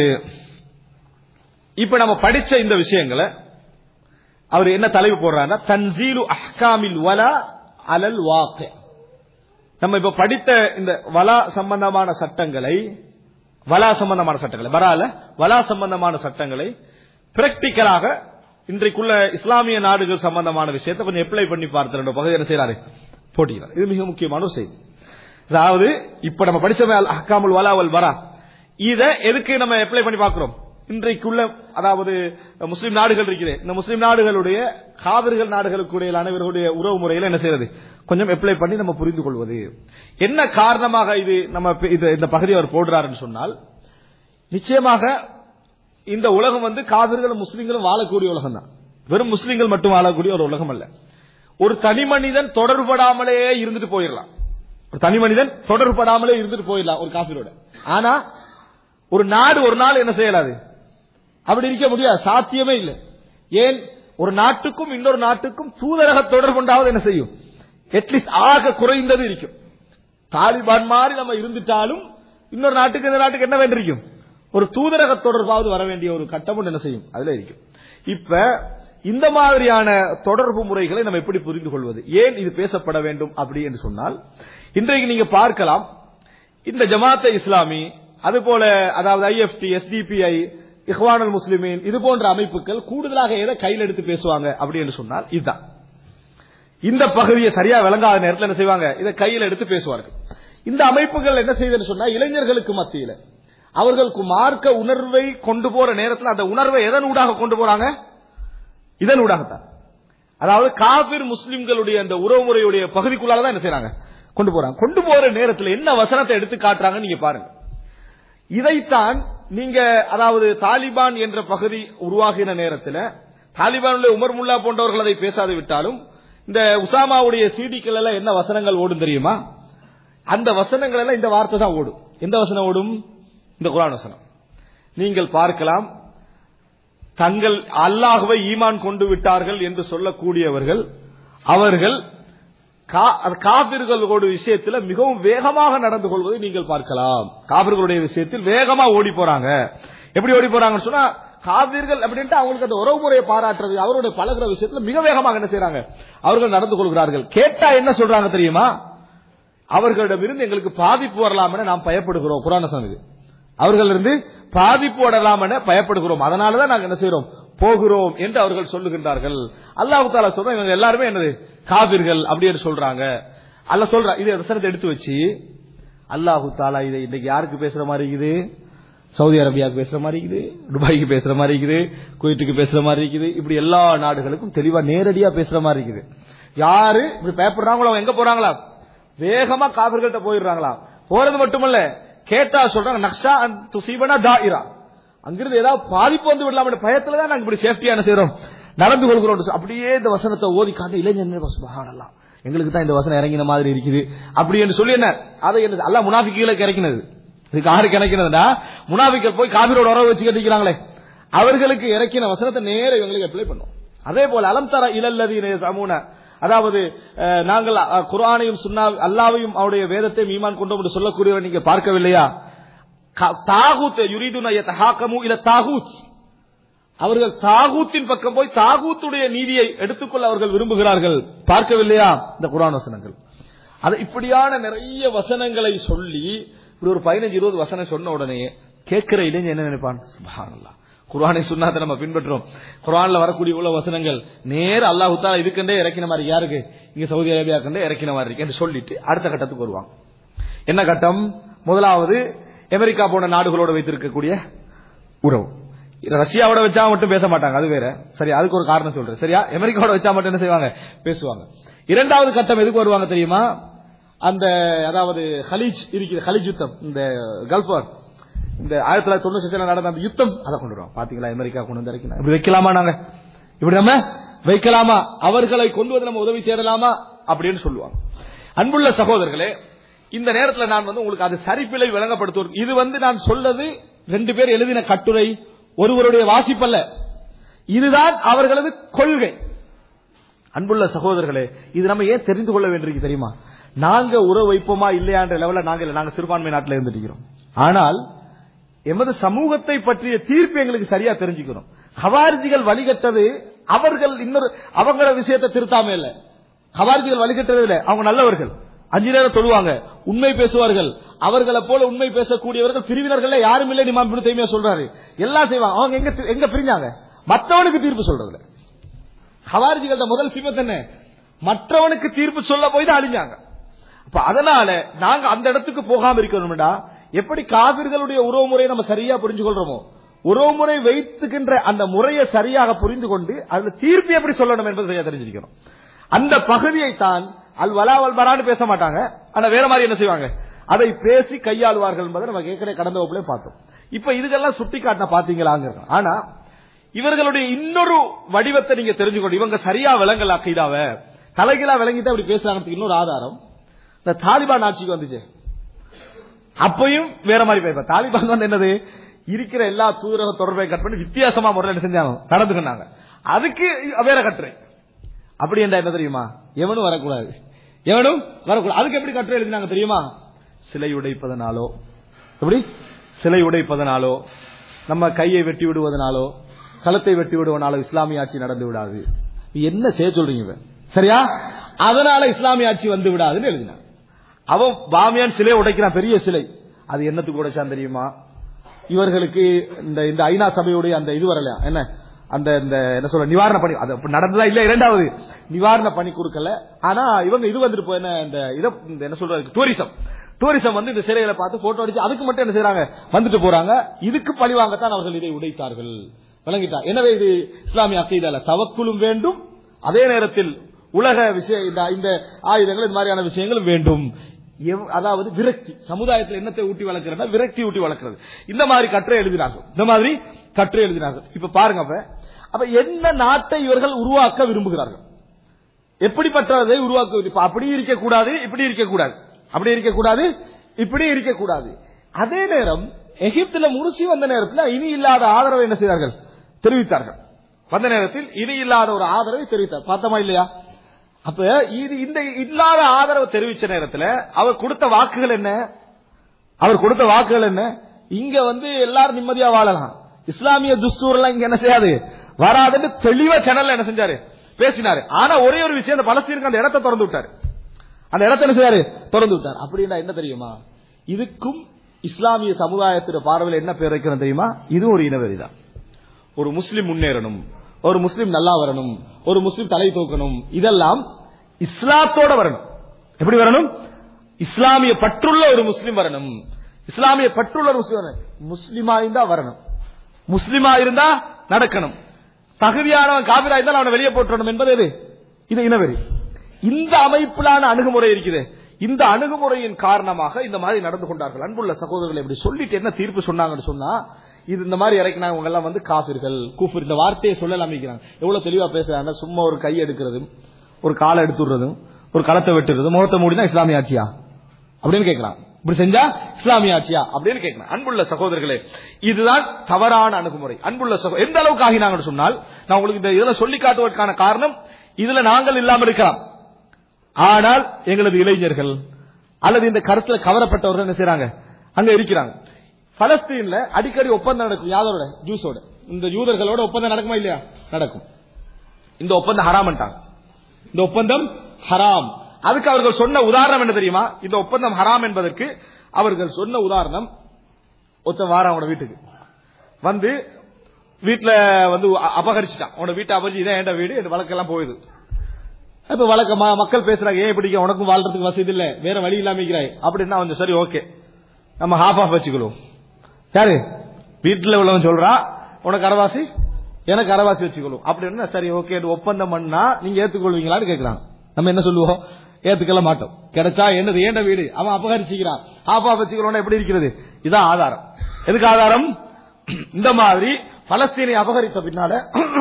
இப்ப நம்ம படிச்ச இந்த விஷயங்களை அவர் என்ன தலைவு போடுறாருன்னா தன்சீலு அஹ்காமில் வலா அலல் வாக்கு நம்ம இப்ப படித்த இந்த வலா சம்பந்தமான சட்டங்களை வலா சம்பந்தமான சட்டங்களை வரால வலா சம்பந்தமான சட்டங்களை பிராக்டிக்கலாக இன்றைக்குள்ள இஸ்லாமிய நாடுகள் சம்பந்தமான விஷயத்தை கொஞ்சம் அப்ளை பண்ணி பார்த்து ரெண்டு பகுதி என்ன செய்யறாரு போட்டிக்கிறார் இது மிக முக்கியமான ஒரு செய்தி அதாவது இப்ப நம்ம படிச்ச அஹ்காமுல் வலா வல் வரா இத எதுக்கு நம்ம அப்ளை பண்ணி பார்க்கிறோம் இன்றைக்குள்ள அதாவது முஸ்லிம் நாடுகள் இருக்குது இந்த முஸ்லிம் நாடுகளுடைய காவிர்கள் நாடுகளுக்கு இடையிலான இவர்களுடைய உறவு முறையில என்ன செய்யறது கொஞ்சம் அப்ளை பண்ணி நம்ம புரிந்து கொள்வது என்ன காரணமாக இது நம்ம இது இந்த பகுதி அவர் போடுறாருன்னு சொன்னால் நிச்சயமாக இந்த உலகம் வந்து காவிர்களும் முஸ்லிம்களும் வாழக்கூடிய உலகம் தான் வெறும் முஸ்லிம்கள் மட்டும் வாழக்கூடிய ஒரு உலகம் அல்ல ஒரு தனி மனிதன் தொடர்படாமலே இருந்துட்டு போயிடலாம் ஒரு தனி மனிதன் தொடர்படாமலே இருந்துட்டு போயிடலாம் ஒரு காபிரோட ஆனா ஒரு நாடு ஒரு நாள் என்ன செய்யலாது அப்படி இருக்க முடியாது சாத்தியமே இல்லை ஏன் ஒரு நாட்டுக்கும் இன்னொரு நாட்டுக்கும் தூதரக தொடர்புண்டாவது என்ன செய்யும் அட்லீஸ்ட் ஆக குறைந்தது இருக்கும் தாலிபான் மாதிரி நம்ம இருந்துட்டாலும் இன்னொரு நாட்டுக்கு இந்த நாட்டுக்கு என்ன வேண்டியிருக்கும் ஒரு தூதரக தொடர்பாவது வர வேண்டிய ஒரு கட்டம் என்ன செய்யும் அதுல இருக்கும் இப்ப இந்த மாதிரியான தொடர்பு முறைகளை நம்ம எப்படி புரிந்து கொள்வது ஏன் இது பேசப்பட வேண்டும் அப்படி என்று சொன்னால் இன்றைக்கு நீங்க பார்க்கலாம் இந்த ஜமாத்த இஸ்லாமி அதுபோல அதாவது ஐஎஃப்டி எஸ்டிபிஐ இஹ்வானல் முஸ்லிமீன் இது போன்ற அமைப்புகள் கூடுதலாக எதை கையில் எடுத்து பேசுவாங்க அப்படி என்று சொன்னால் இதுதான் இந்த பகுதியை சரியா விளங்காத நேரத்தில் என்ன செய்வாங்க இதை கையில் எடுத்து பேசுவார்கள் இந்த அமைப்புகள் என்ன செய்யுதுன்னு சொன்னா இளைஞர்களுக்கு மத்தியில அவர்களுக்கு மார்க்க உணர்வை கொண்டு போற நேரத்தில் அந்த உணர்வை எதன் ஊடாக கொண்டு போறாங்க இதன் ஊடாகத்தான் அதாவது காபிர் முஸ்லிம்களுடைய அந்த உறவுமுறையுடைய பகுதிக்குள்ளால தான் என்ன செய்யறாங்க கொண்டு போறாங்க கொண்டு போற நேரத்தில் என்ன வசனத்தை எடுத்து காட்டுறாங்க நீங்க பாருங்க இதைத்தான் நீங்க அதாவது தாலிபான் என்ற பகுதி உருவாகின நேரத்தில் தாலிபானுடைய உமர் முல்லா போன்றவர்கள் அதை பேசாது விட்டாலும் இந்த உசாமாவுடைய சீடிக்கள் எல்லாம் என்ன வசனங்கள் ஓடும் தெரியுமா அந்த வசனங்கள் எல்லாம் இந்த வார்த்தை தான் ஓடும் எந்த வசனம் ஓடும் இந்த குரான் வசனம் நீங்கள் பார்க்கலாம் தங்கள் அல்லாஹுவை ஈமான் கொண்டு விட்டார்கள் என்று சொல்லக்கூடியவர்கள் அவர்கள் காபிர்களோட விஷயத்தில் மிகவும் வேகமாக நடந்து கொள்வதை நீங்கள் பார்க்கலாம் காபிர்களுடைய விஷயத்தில் வேகமா ஓடி போறாங்க எப்படி ஓடி போறாங்கன்னு சொன்னா காவிர்கள் அப்படின்ட்டு அவங்களுக்கு அந்த உறவு முறையை பாராட்டுறது அவருடைய பழகிற விஷயத்துல மிக வேகமாக என்ன செய்யறாங்க அவர்கள் நடந்து கொள்கிறார்கள் கேட்டா என்ன சொல்றாங்க தெரியுமா அவர்களிடமிருந்து எங்களுக்கு பாதிப்பு வரலாம் என நாம் பயப்படுகிறோம் குரான சமிதி அவர்களிருந்து பாதிப்பு வரலாம் என பயப்படுகிறோம் அதனாலதான் நாங்க என்ன செய்யறோம் போகிறோம் என்று அவர்கள் சொல்லுகின்றார்கள் அல்லாஹு தாலா சொல்ற இவங்க எல்லாருமே என்னது காவிர்கள் அப்படின்னு சொல்றாங்க அல்ல சொல்ற இது வசனத்தை எடுத்து வச்சு அல்லாஹு தாலா இதை இன்னைக்கு யாருக்கு பேசுற மாதிரி இருக்குது சவுதி அரேபியாவுக்கு பேசுற மாதிரி இருக்குது துபாய்க்கு பேசுற மாதிரி இருக்குது குவைட்டுக்கு பேசுற மாதிரி இருக்குது இப்படி எல்லா நாடுகளுக்கும் தெளிவா நேரடியா பேசுற மாதிரி இருக்குது யாரு இப்படி பயப்படுறாங்களோ அவங்க எங்க போறாங்களா வேகமா காவிர்கள்ட்ட போயிடுறாங்களா போறது மட்டுமல்ல கேட்டா சொல்றாங்க நக்ஷா துசீபனா தாயிரா அங்கிருந்து ஏதாவது பாதிப்பு வந்து விடலாம் பயத்துல தான் நாங்க இப்படி சேஃப்டியான செய்யறோம் நடந்து கொள்கிறோம் அப்படியே இந்த வசனத்தை ஓதி காட்ட இளைஞர் சுபஹானல்லாஹ் எங்களுக்கு தான் இந்த வசனம் இறங்கின மாதிரி இருக்குது அப்படி என்று சொல்லி என்ன அதை என்ன அல்ல முனாஃபிகளுக்கு இறக்கினது இதுக்கு யாருக்கு இறக்கினதுன்னா முனாஃபிக்கள் போய் காபிரோட உறவு வச்சு கட்டிக்கிறாங்களே அவர்களுக்கு இறக்கின வசனத்தை நேர இவங்களுக்கு அப்ளை பண்ணும் அதே போல அலம் தர இலல்லதீன சமூன அதாவது நாங்கள் குரானையும் சுன்னா அல்லாவையும் அவருடைய வேதத்தை மீமான் கொண்டோம் என்று சொல்லக்கூடியவர் நீங்க பார்க்கவில்லையா தாகூத் யுரிதுன யதஹாகமு இல தாகூத் அவர்கள் தாகூத்தின் பக்கம் போய் தாகூத்துடைய நீதியை எடுத்துக்கொள்ள அவர்கள் விரும்புகிறார்கள் பார்க்கவில்லையா இந்த குரான் வசனங்கள் அது இப்படியான நிறைய வசனங்களை சொல்லி இப்படி ஒரு பதினஞ்சு இருபது வசனம் சொன்ன உடனே கேட்கிற இளைஞர் என்ன நினைப்பான் சுபஹானல்லாஹ் குர்ஆனை சுன்னாத்தை நம்ம பின்பற்றோம் குர்ஆன்ல வரக்கூடிய உள்ள வசனங்கள் நேர அல்லாஹ் தாலா இதுக்கண்டே இறக்கின மாதிரி யாருக்கு இங்க சவுதி அரேபியா கண்டே இறக்கின மாதிரி இருக்கு என்று சொல்லிட்டு அடுத்த கட்டத்துக்கு வருவாங்க என்ன கட்டம் முதலாவது அமெரிக்கா போன்ற நாடுகளோட வைத்திருக்கக்கூடிய உறவு ரஷ்யாவோட வச்சா மட்டும் பேச மாட்டாங்க அது வேற சரி அதுக்கு ஒரு காரணம் சொல்றேன் சரியா அமெரிக்காவோட வச்சா மட்டும் என்ன செய்வாங்க பேசுவாங்க இரண்டாவது கட்டம் எதுக்கு வருவாங்க தெரியுமா அந்த அதாவது ஹலீஜ் இருக்குது ஹலீஜ் யுத்தம் இந்த கல்ஃப் வார் இந்த ஆயிரத்தி தொள்ளாயிரத்தி தொண்ணூத்தி நடந்த அந்த யுத்தம் அதை கொண்டு வருவோம் பாத்தீங்களா அமெரிக்கா கொண்டு வந்து இறக்கினா இப்படி வைக்கலாமா நாங்க இப்படி நம்ம வைக்கலாமா அவர்களை கொண்டு வந்து நம்ம உதவி தேடலாமா அப்படின்னு சொல்லுவாங்க அன்புள்ள சகோதரர்களே இந்த நேரத்தில் நான் வந்து உங்களுக்கு அது சரிப்பிழை விளங்கப்படுத்துவது இது வந்து நான் சொல்லது ரெண்டு பேர் எழுதின கட்டுரை ஒருவருடைய வாசிப்பல்ல இதுதான் அவர்களது கொள்கை அன்புள்ள சகோதரர்களே இது நம்ம ஏன் தெரிந்து கொள்ள வேண்டியிருக்கு தெரியுமா நாங்க உறவு வைப்போமா இல்லையான்ற லெவலில் நாங்க இல்ல, நாங்க சிறுபான்மை நாட்டில் இருந்துட்டு இருக்கிறோம் ஆனால் எமது சமூகத்தை பற்றிய தீர்ப்பு எங்களுக்கு சரியா தெரிஞ்சுக்கணும் ஹவாரிஜிகள் வழிகட்டது அவர்கள் இன்னொரு அவங்கள விஷயத்தை திருத்தாம இல்ல ஹவாரிஜிகள் வழிகட்டது இல்ல அவங்க நல்லவர்கள் அஞ்சு நேரம் தொழுவாங்க உண்மை பேசுவார்கள் அவர்களை போல உண்மை பேசக்கூடியவர்கள் பிரிவினர்கள் யாரும் இல்லை நிமாம் இப்னு தைமியா சொல்றாரு எல்லாம் செய்வாங்க அவங்க எங்க எங்க பிரிஞ்சாங்க மற்றவனுக்கு தீர்ப்பு சொல்றதுல ஹவாரிஜிகள முதல் சிபத் என்ன மற்றவனுக்கு தீர்ப்பு சொல்ல போய் தான் அழிஞ்சாங்க அப்ப அதனால நாங்க அந்த இடத்துக்கு போகாம இருக்கணும்டா எப்படி காவிர்களுடைய உறவு முறையை நம்ம சரியா புரிஞ்சு கொள்றோமோ உறவு முறை வைத்துக்கின்ற அந்த முறையை சரியாக புரிந்து கொண்டு அதுல தீர்ப்பு எப்படி சொல்லணும் என்பதை சரியா தெரிஞ்சிருக்கணும் அந்த பகுதியை தான் அல் வலா வல் பரான்னு பேச மாட்டாங்க ஆனா வேற மாதிரி என்ன செய்வாங்க அதை பேசி கையாளுவார்கள் என்பதை நம்ம கேட்கிற கடந்த வகுப்புல பார்த்தோம் இப்ப இதுக்கெல்லாம் சுட்டி காட்டின பாத்தீங்களாங்க ஆனா இவர்களுடைய இன்னொரு வடிவத்தை நீங்க தெரிஞ்சுக்கணும் இவங்க சரியா விளங்கல அக்கீதாவ தலைகளா விளங்கிட்டு அப்படி பேசுறாங்க இன்னொரு ஆதாரம் இந்த தாலிபான் ஆட்சிக்கு வந்துச்சு அப்பயும் வேற மாதிரி பேச தாலிபான் வந்து என்னது இருக்கிற எல்லா தூதரக தொடர்பை கட் பண்ணி வித்தியாசமா முறையில் என்ன செஞ்சாங்க நடந்துக்கினாங்க அதுக்கு வேற கட்டுரை அப்படி என்றா என்ன தெரியுமா எவனும் வரக்கூடாது எவனும் வரக்கூடாது அதுக்கு எப்படி கட்டுரை எழுதினாங்க தெரியுமா சிலை உடைப்பதனாலோ எப்படி சிலை உடைப்பதனாலோ நம்ம கையை வெட்டி விடுவதனாலோ களத்தை வெட்டி விடுவதனாலோ இஸ்லாமிய ஆட்சி நடந்து விடாது என்ன செய்ய சொல்றீங்க இவன்? சரியா அதனால இஸ்லாமிய ஆட்சி வந்து விடாதுன்னு எழுதினான் அவன் பாமியான் சிலை உடைக்கிறான் பெரிய சிலை அது என்னத்துக்கு உடைச்சான் தெரியுமா இவர்களுக்கு இந்த இந்த ஐநா சபையுடைய அந்த இது வரலையா என்ன அந்த இந்த என்ன சொல்ற நிவாரண பணி அது அப்ப நடந்ததா இல்ல இரண்டாவது நிவாரண பணி கொடுக்கல ஆனா இவங்க இது வந்துட்டு போய் என்ன இந்த இத இந்த என்ன சொல்றது டூரிசம் டூரிசம் வந்து இந்த சிலைகளை பார்த்து போட்டோ அடிச்சு அதுக்கு மட்டும் என்ன செய்றாங்க வந்துட்டு போறாங்க இதுக்கு பழி வாங்கத்தான் அவர்கள் இதை உடைத்தார்கள் விளங்கிட்டா எனவே இது இஸ்லாமிய அக்கீதால தவக்குலும் வேண்டும் அதே நேரத்தில் உலக விஷய இந்த இந்த ஆயுதங்கள் இந்த மாதிரியான விஷயங்களும் வேண்டும் எவ்- அதாவது விரக்தி சமுதாயத்தில் என்னத்தை ஊட்டி வளர்க்கிறதா விரக்தி ஊட்டி வளர்க்கிறது இந்த மாதிரி கட்டுரை எழுதினார்கள் இந்த மாதிரி கட்டுரை எழுதினார்கள் இப்ப பாருங்க அப்ப அப்ப என்ன நாட்டை இவர்கள் உருவாக்க விரும்புகிறார்கள் எப்படிப்பட்டதை உருவாக்க இப்ப அப்படி இருக்கக்கூடாது இப்படி இருக்கக்கூடாது அப்படி இருக்கக்கூடாது இப்படி இருக்கக்கூடாது அதே நேரம் எகிப்துல முறிச்சி வந்த நேரத்தில் இனி இல்லாத ஆதரவை என்ன செய்தார்கள் தெரிவித்தார்கள் வந்த நேரத்தில் இனி இல்லாத ஒரு ஆதரவை தெரிவித்தார் பார்த்தோமா இல்லையா அப்ப இது இந்த இல்லாத ஆதரவு தெரிவிச்ச நேரத்தில் அவர் கொடுத்த வாக்குகள் என்ன அவர் கொடுத்த வாக்குகள் என்ன இங்க வந்து எல்லாரும் நிம்மதியா வாழலாம் இஸ்லாமிய துஸ்தூர் எல்லாம் இங்க என்ன செய்யாது வராதுன்னு தெளிவா சேனல்ல என்ன செஞ்சாரு பேசினாரு ஆனா ஒரே ஒரு விஷயம் அந்த பலஸ்தீனுக்கு அந்த இடத்தை திறந்து விட்டாரு அந்த இடத்தை என்ன செய்யாரு திறந்து விட்டார் அப்படின்னா என்ன தெரியுமா இதுக்கும் இஸ்லாமிய சமுதாயத்தின் பார்வையில் என்ன பேர் வைக்கணும் தெரியுமா இது ஒரு இனவெறிதான் ஒரு முஸ்லிம் முன்னேறணும் ஒரு முஸ்லிம் நல்லா வரணும் ஒரு முஸ்லிம் தலை தூக்கணும் இதெல்லாம் இஸ்லாத்தோட வரணும் எப்படி வரணும் இஸ்லாமிய பற்றுள்ள ஒரு முஸ்லிம் வரணும் இஸ்லாமிய பற்றுள்ள ஒரு முஸ்லிம் வரணும். முஸ்லிமா இருந்தா வரணும் முஸ்லிமா இருந்தா நடக்கணும் தகுதியானவன் காபிரா இருந்தால் அவனை வெளியே போட்டுறணும் என்பது எது இது இனவெறி இந்த அமைப்பிலான அணுகுமுறை இருக்குது இந்த அணுகுமுறையின் காரணமாக இந்த மாதிரி நடந்து கொண்டார்கள் அன்புள்ள சகோதரர்கள் இப்படி சொல்லிட்டு என்ன தீர்ப்பு சொன்னாங்கன்னு சொன்னா இது இந்த மாதிரி இறக்கினாங்க இவங்க எல்லாம் வந்து காபிர்கள் கூஃபர் இந்த வார்த்தையை சொல்லலாம் அமைக்கிறாங்க எவ்வளவு தெளிவா பேசுறாங்க சும்மா ஒரு கை எடுக்கிறதும் ஒரு காலை எடுத்துடுறதும் ஒரு களத்தை வெட்டுறதும் முகத்தை மூடினா இஸ்லாமிய ஆட்சியா அப்படின்னு கேட்கிறான் இப்படி செஞ்சா இஸ்லாமிய ஆட்சியா அப்படின்னு கேட்கிறேன் அன்புள்ள சகோதரர்களே இதுதான் தவறான அணுகுமுறை அன்புள்ள சகோ எந்த அளவுக்கு ஆகினாங்கன்னு சொன்னால் நான் உங்களுக்கு இந்த இதுல சொல்லி காட்டுவதற்கான காரணம் இதுல நாங்கள் இல்லாமல் இருக்கலாம் ஆனால் எங்களது இளைஞர்கள் அல்லது இந்த கருத்துல கவரப்பட்டவர்கள் என்ன செய்றாங்க அங்க இருக்கிறாங்க பலஸ்தீன்ல அடிக்கடி ஒப்பந்தம் நடக்கும் யாதோட ஜூஸோட இந்த யூதர்களோட ஒப்பந்தம் நடக்குமா இல்லையா நடக்கும் இந்த ஒப்பந்தம் ஹராம்ட்டாங்க இந்த ஒப்பந்தம் ஹராம் அதுக்கு அவர்கள் சொன்ன உதாரணம் என்ன தெரியுமா இந்த ஒப்பந்தம் ஹராம் என்பதற்கு அவர்கள் சொன்ன உதாரணம் ஒருத்தன் வாரான் அவனோட வீட்டுக்கு வந்து வீட்டுல வந்து அ- அபகரிச்சுட்டான் உன்னோட வீட்டை அபகரிச்சு இதான் என் வீடு என் வழக்கெல்லாம் போகுது இப்ப வழக்கமா மக்கள் பேசுறாங்க ஏன் பிடிக்க உனக்கும் வாழ்றதுக்கு வசதி இல்ல வேற வழி இல்லாம இருக்கிறாய் அப்படின்னா கொஞ்சம் சரி ஓகே நம்ம ஹாஃப் ஆஃப் வச்சுக்கிறோம் யாரு வீட்டுல உள்ளவன் சொல்றா உனக்கு அரவாசி எனக்கு அரவாசி வச்சுக்கணும் அப்படின்னா சரி ஓகே இது ஒப்பந்தம் பண்ணா நீங்க ஏத்துக்கொள்வீங்களான்னு கேக்குறாங்க நம்ம என்ன சொல்லுவோம் ஏத்துக்கல மாட்டோம் கிடைச்சா என்னது ஏண்ட வீடு அவன் அபகரிச்சுக்கிறான் ஆப்பா வச்சுக்கிறோம் எப்படி இருக்கிறது இதான் ஆதாரம் எதுக்கு ஆதாரம் இந்த மாதிரி பலஸ்தீனை அபகரித்த பின்னால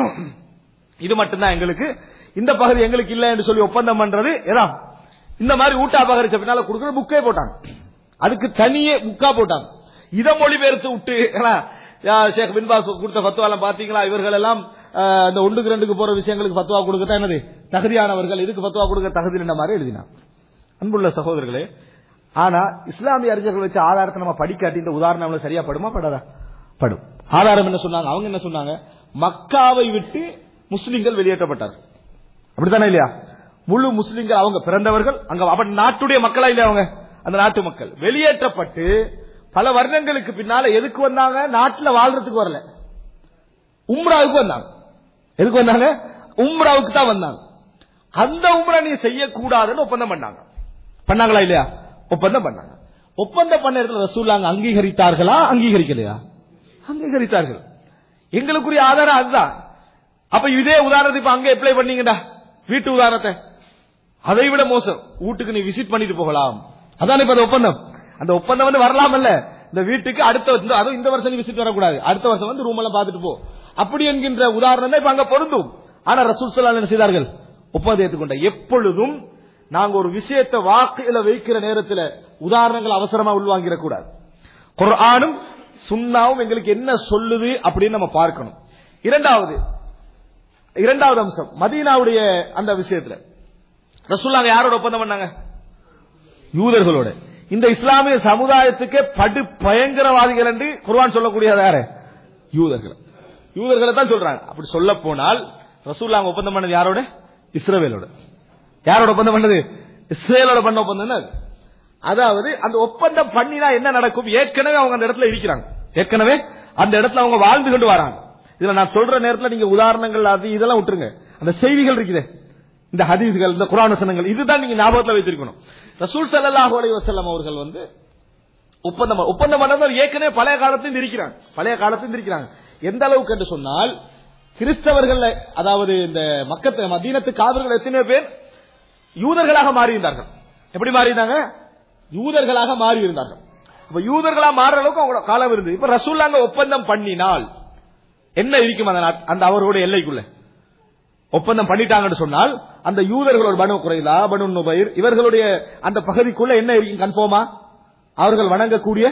இது மட்டும்தான் எங்களுக்கு இந்த பகுதி எங்களுக்கு இல்ல என்று சொல்லி ஒப்பந்தம் பண்றது ஏதா இந்த மாதிரி ஊட்ட அபகரிச்ச பின்னால கொடுக்குற புக்கே போட்டாங்க அதுக்கு தனியே புக்கா போட்டாங்க இதை மொழிபெயர்த்து விட்டு ஏன்னா, யா, ஷேக் பின்பாஸ் கொடுத்த ஃபத்வாலாம் பாத்தீங்களா இவர்கள் எல்லாம் அஹ், இந்த ஒன்றுக்கு ரெண்டுக்கு போற விஷயங்களுக்கு ஃபத்வா கொடுக்கத்தான் என்னது தகுதியானவர்கள் இதுக்கு ஃபத்வா கொடுக்க தகுதி என்ன மாதிரி எழுதினாங்க அன்புள்ள சகோதரர்களே ஆனா இஸ்லாமிய அறிஞர்கள் வச்ச ஆதாரத்தை நம்ம படிக்காட்டி இந்த உதாரணம் நம்மளுக்கு சரியா படுமா படாதா படும் ஆதாரம் என்ன சொன்னாங்க அவங்க என்ன சொன்னாங்க மக்காவை விட்டு முஸ்லிம்கள் வெளியேற்றப்பட்டார் அப்படித்தானே இல்லையா முழு முஸ்லிம்கள் அவங்க பிறந்தவர்கள் அங்க அவன் நாட்டுடைய மக்களா இல்லையா அவங்க அந்த நாட்டு மக்கள் வெளியேற்றப்பட்டு பல வருடங்களுக்கு பின்னால எதுக்கு வந்தாங்க நாட்டுல வாழ்றதுக்கு வரல உம்ராவுக்கு வந்தாங்க எதுக்கு வந்தாங்க உம்ராவுக்கு தான் வந்தாங்க அந்த உம்ரா நீ செய்யக்கூடாதுன்னு ஒப்பந்தம் பண்ணாங்க பண்ணாங்களா இல்லையா ஒப்பந்தம் பண்ணாங்க ஒப்பந்தம் பண்ண இடத்துல ரசூல்லாங்க அங்கீகரித்தார்களா அங்கீகரிக்கலையா அங்கீகரித்தார்கள் எங்களுக்குரிய ஆதாரம் அதுதான் அப்ப இதே உதாரணத்தை இப்ப அங்க அப்ளை பண்ணீங்கடா வீட்டு உதாரணத்தை அதை விட மோசம் வீட்டுக்கு நீ விசிட் பண்ணிட்டு போகலாம் அதான் இப்ப அந்த ஒப்பந்தம் அந்த ஒப்பந்தம் வந்து வரலாம் இல்ல இந்த வீட்டுக்கு அடுத்த வருஷம் அதுவும் இந்த வருஷம் நீ விசிட் வரக்கூடாது அடுத்த வருஷம் வந்து ரூம் எல்லாம் பார்த்துட்டு போ அப்படி என்கின்ற உதாரணம் தான் இப்ப அங்க பொருந்தும் ஆனா ரசூல் ஸல்லல்லாஹு அலைஹி என்ன செய்தார்கள் ஒப்பந்தம் ஏற்றுக்கொண்ட எப்பொழுதும் நாங்க ஒரு விஷயத்தை வாக்குல வைக்கிற நேரத்தில் உதாரணங்கள் அவசரமா உள்வாங்கிட கூடாது குர்ஆனும் சுன்னாவும் எங்களுக்கு என்ன சொல்லுது அப்படின்னு நம்ம பார்க்கணும் இரண்டாவது இரண்டாவது அம்சம் மதீனாவுடைய அந்த விஷயத்துல ரசூல்லாங்க யாரோட ஒப்பந்தம் பண்ணாங்க யூதர்களோட இந்த இஸ்லாமிய சமுதாயத்துக்கே படு பயங்கரவாதிகள் என்று குர்ஆன் சொல்லக்கூடிய யாரு யூதர்கள் யூதர்களை தான் சொல்றாங்க அப்படி சொல்ல போனால் ரசூல்லாங்க ஒப்பந்தம் பண்ணது யாரோட இஸ்ரவேலோட யாரோட ஒப்பந்தம் பண்ணது இஸ்ரேலோட பண்ண ஒப்பந்தம் என்ன அது? அதாவது அந்த ஒப்பந்தம் பண்ணினா என்ன நடக்கும் ஏற்கனவே அவங்க அந்த இடத்துல இருக்கிறாங்க ஏற்கனவே அந்த இடத்துல அவங்க வாழ்ந்து கொண்டு வராங்க இதுல நான் சொல்ற நேரத்துல நீங்க உதாரணங்கள் அது இதெல்லாம் விட்டுருங்க அந்த செய்திகள் இருக்குது இந்த ஹதீஸ்கள் இந்த குரான் வசனங்கள் இதுதான் நீங்க ஞாபகத்துல வைத்திருக்கணும் ரசூல் ஸல்லல்லாஹு அலைஹி வஸல்லம் அவர்கள் வந்து ஒப்பந்தம் ஒப்பந்தம் பண்ணவர் ஏற்கனவே பழைய காலத்தில் இருக்கிறாங்க பழைய காலத்தில் இருக்கிறாங்க எந்த அளவுக்கு என்று சொன்னால் கிறிஸ்தவர்கள் அதாவது இந்த மக்கத்து மதீனத்து காவர்கள் எத்தனை பேர் யூதர்களாக மாறியிருந்தார்கள் எப்படி மாறியிருந்தாங்க யூதர்களாக மாறி இருந்தார்கள் அப்ப யூதர்களா மாறுற அளவுக்கு அவங்களோட காலம் இருந்தது இப்ப ரசூல்லாங்க ஒப்பந்தம் பண்ணினால் என்ன இருக்கும் அந்த நாட்- அந்த அவர்களுடைய எல்லைக்குள்ள ஒப்பந்தம் பண்ணிட்டாங்கன்னு சொன்னால் அந்த யூதர்களோட பனு குறைலா பனு நுபைர் இவர்களுடைய அந்த பகுதிக்குள்ள என்ன இருக்கும் கன்ஃபார்மா அவர்கள் வணங்கக்கூடிய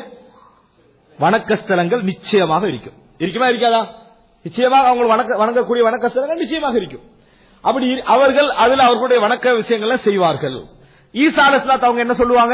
வணக்க ஸ்தலங்கள் நிச்சயமாக இருக்கும் இருக்குமா இருக்காதா நிச்சயமாக அவங்க வணக்க வணங்கக்கூடிய வணக்க ஸ்தலங்கள் நிச்சயமாக இருக்கும் அப்படி இரு- அவர்கள் அதுல அவர்களுடைய வணக்க விஷயங்களை செய்வார்கள் ஈசா அலிஸ்லாத் அவங்க என்ன சொல்லுவாங்க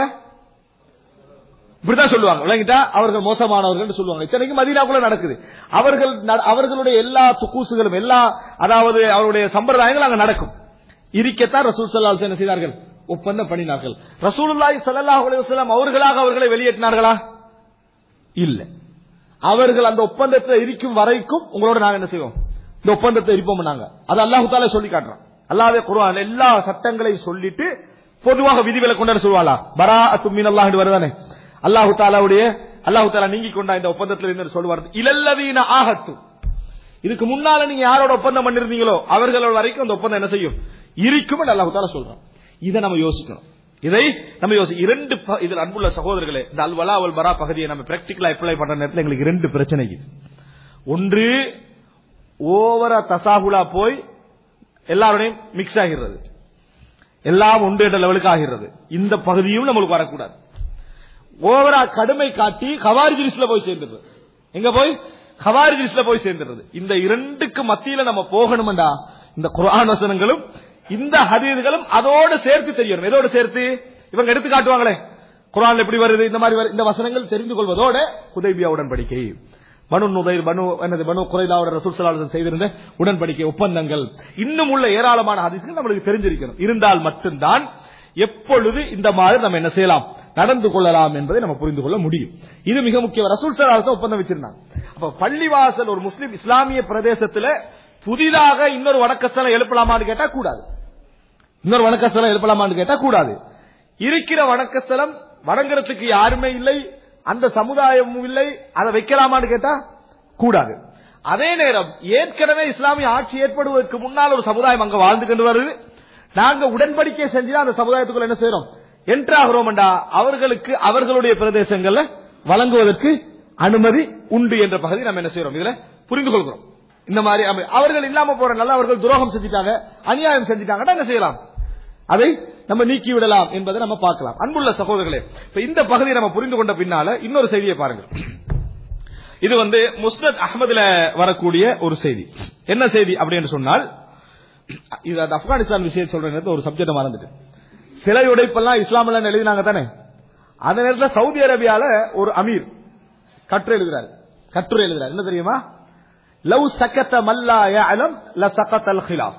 இப்படிதான் சொல்லுவாங்க விளங்கிட்டா அவர்கள் மோசமானவர்கள் சொல்லுவாங்க இத்தனைக்கும் மதீனாக்குள்ள நடக்குது அவர்கள் நட- அவர்களுடைய எல்லா துக்கூசுகளும் எல்லா அதாவது அவருடைய சம்பிரதாயங்கள் அங்க நடக்கும் இருக்கத்தான் ரசூல் ஸல்லல்லாஹு என்ன செய்தார்கள் ஒப்பந்தம் பண்ணினார்கள் ரசூலுல்லாஹி ஸல்லல்லாஹு அலைஹி வஸல்லம் அவர்களாக அவர்களை வெளியேற்றினார்களா இல்ல அவர்கள் அந்த ஒப்பந்தத்தில் இருக்கும் வரைக்கும் உங்களோட நாங்க என்ன செய்வோம் இந்த ஒப்பந்தத்தை இருப்போம் நாங்க அது அல்லாஹு தாலா சொல்லி காட்டுறோம் அல்லாவே குர்ஆன் எல்லா சட்டங்களையும் சொல்லிட்டு பொதுவாக விதிவிலக்கு கொண்டாட சொல்லுவாளா பரா அத்துமின் அல்லாஹ் வருதானே அல்லாஹு தாலாவுடைய அல்லாஹு தாலா நீங்கி கொண்டா இந்த ஒப்பந்தத்தில் இருந்து சொல்லுவார் இலல்லதீன ஆகத்து இதுக்கு முன்னால நீங்க யாரோட ஒப்பந்தம் பண்ணிருந்தீங்களோ அவர்களோட வரைக்கும் அந்த ஒப்பந்தம் என்ன செய்யும் இருக்கும் அல்லாஹு தாலா சொல்றோம் இதை நம்ம யோசிக்கணும் இதை நம்ம யோசி இரண்டு ப- இதில் அன்புள்ள சகோதரர்களே இந்த அல்வலா அல் பரா பகுதியை நம்ம பிராக்டிகலா அப்ளை பண்ற நேரத்தில் எங்களுக்கு இரண்டு பிரச்சனை இருக்குது ஒன்று ஓவரா தசாகுலா போய் எல்லாரோடையும் மிக்ஸ் ஆகிறது எல்லாம் ஒன்று என்ற லெவலுக்கு ஆகிறது இந்த பகுதியும் நம்மளுக்கு வரக்கூடாது ஓவரா கடுமை காட்டி கவாரி லிஸ்ட்ல போய் சேர்ந்துடுறது எங்க போய் கவாரி லிஸ்ட்ல போய் சேர்ந்துடுறது இந்த இரண்டுக்கு மத்தியில நம்ம போகணும்டா இந்த குர்ஆன் வசனங்களும் இந்த ஹதீதுகளும் அதோடு சேர்த்து தெரியணும் எதோடு சேர்த்து இவங்க எடுத்து காட்டுவாங்களே குர்ஆன்ல எப்படி வருது இந்த மாதிரி வருது, இந்த வசனங்கள் தெரிந்து கொள்வதோட ஹுதைபியா உடன்படிக்கை பனு நுதைர் பனு என்னது பனு குறைலாவோட ரசூல் ஸல்லல்லாஹு அலைஹி வஸல்லம் செய்திருந்த உடன்படிக்கை ஒப்பந்தங்கள் இன்னும் உள்ள ஏராளமான ஹதீஸ்கள் நம்மளுக்கு தெரிஞ்சிருக்கணும் இருந்தால் மட்டும்தான் எப்பொழுது இந்த மாதிரி நம்ம என்ன செய்யலாம் நடந்து கொள்ளலாம் என்பதை நம்ம புரிந்து கொள்ள முடியும் இது மிக முக்கியம் ரசூல் ஸல்லல்லாஹு அலைஹி வஸல்லம் ஒப்பந்தம் வச்சிருந்தாங்க அப்ப பள்ளிவாசல் ஒரு முஸ்லிம் இஸ்லாமிய பிரதேசத்துல புதிதாக இன்னொரு வணக்கஸ்தலம் எழுப்பலாமான்னு கேட்டா கூடாது இன்னொரு வணக்கஸ்தலம் எழுப்பலாமான்னு கேட்டா கூடாது இருக்கிற வணக்கஸ்தலம் வணங்குறதுக்கு யாருமே இல்லை அந்த சமுதாயமும் இல்லை அதை வைக்கலாமான்னு கேட்டா கூடாது அதே நேரம் ஏற்கனவே இஸ்லாமிய ஆட்சி ஏற்படுவதற்கு முன்னால் ஒரு சமுதாயம் அங்க வாழ்ந்து கொண்டு வருது நாங்க உடன்படிக்கை செஞ்சு அந்த சமுதாயத்துக்குள்ள என்ன செய்யறோம் என்ட்ரு ஆகிறோம்டா அவர்களுக்கு அவர்களுடைய பிரதேசங்கள்ல வழங்குவதற்கு அனுமதி உண்டு என்ற பகுதி நம்ம என்ன செய்யறோம் இதுல புரிந்து கொள்கிறோம் இந்த மாதிரி அமை- அவர்கள் இல்லாம போறனால அவர்கள் துரோகம் செஞ்சிட்டாங்க அநியாயம் செஞ்சிட்டாங்கன்னா என்ன செய்யலாம் அதை நம்ம நீக்கி விடலாம் என்பதை நம்ம பார்க்கலாம் அன்புள்ள சகோதரர்களே இப்ப இந்த பகுதியை நம்ம புரிந்து கொண்ட பின்னால இன்னொரு செய்தியை பாருங்கள் இது வந்து முஸ்னத் அகமதுல வரக்கூடிய ஒரு செய்தி என்ன செய்தி அப்படின்னு சொன்னால் இது அந்த ஆப்கானிஸ்தான் விஷயம் சொல்றது ஒரு சப்ஜெக்ட் மறந்துட்டு சிலை உடைப்பெல்லாம் இஸ்லாமில் எழுதினாங்க தானே அந்த நேரத்தில் சவுதி அரேபியால ஒரு அமீர் கட்டுரை எழுதுறாரு கட்டுரை எழுதுறாரு என்ன தெரியுமா லவ் சக்கத்த மல்லா யஅலம் ல சக்கத்தல் ஹிலாஃப்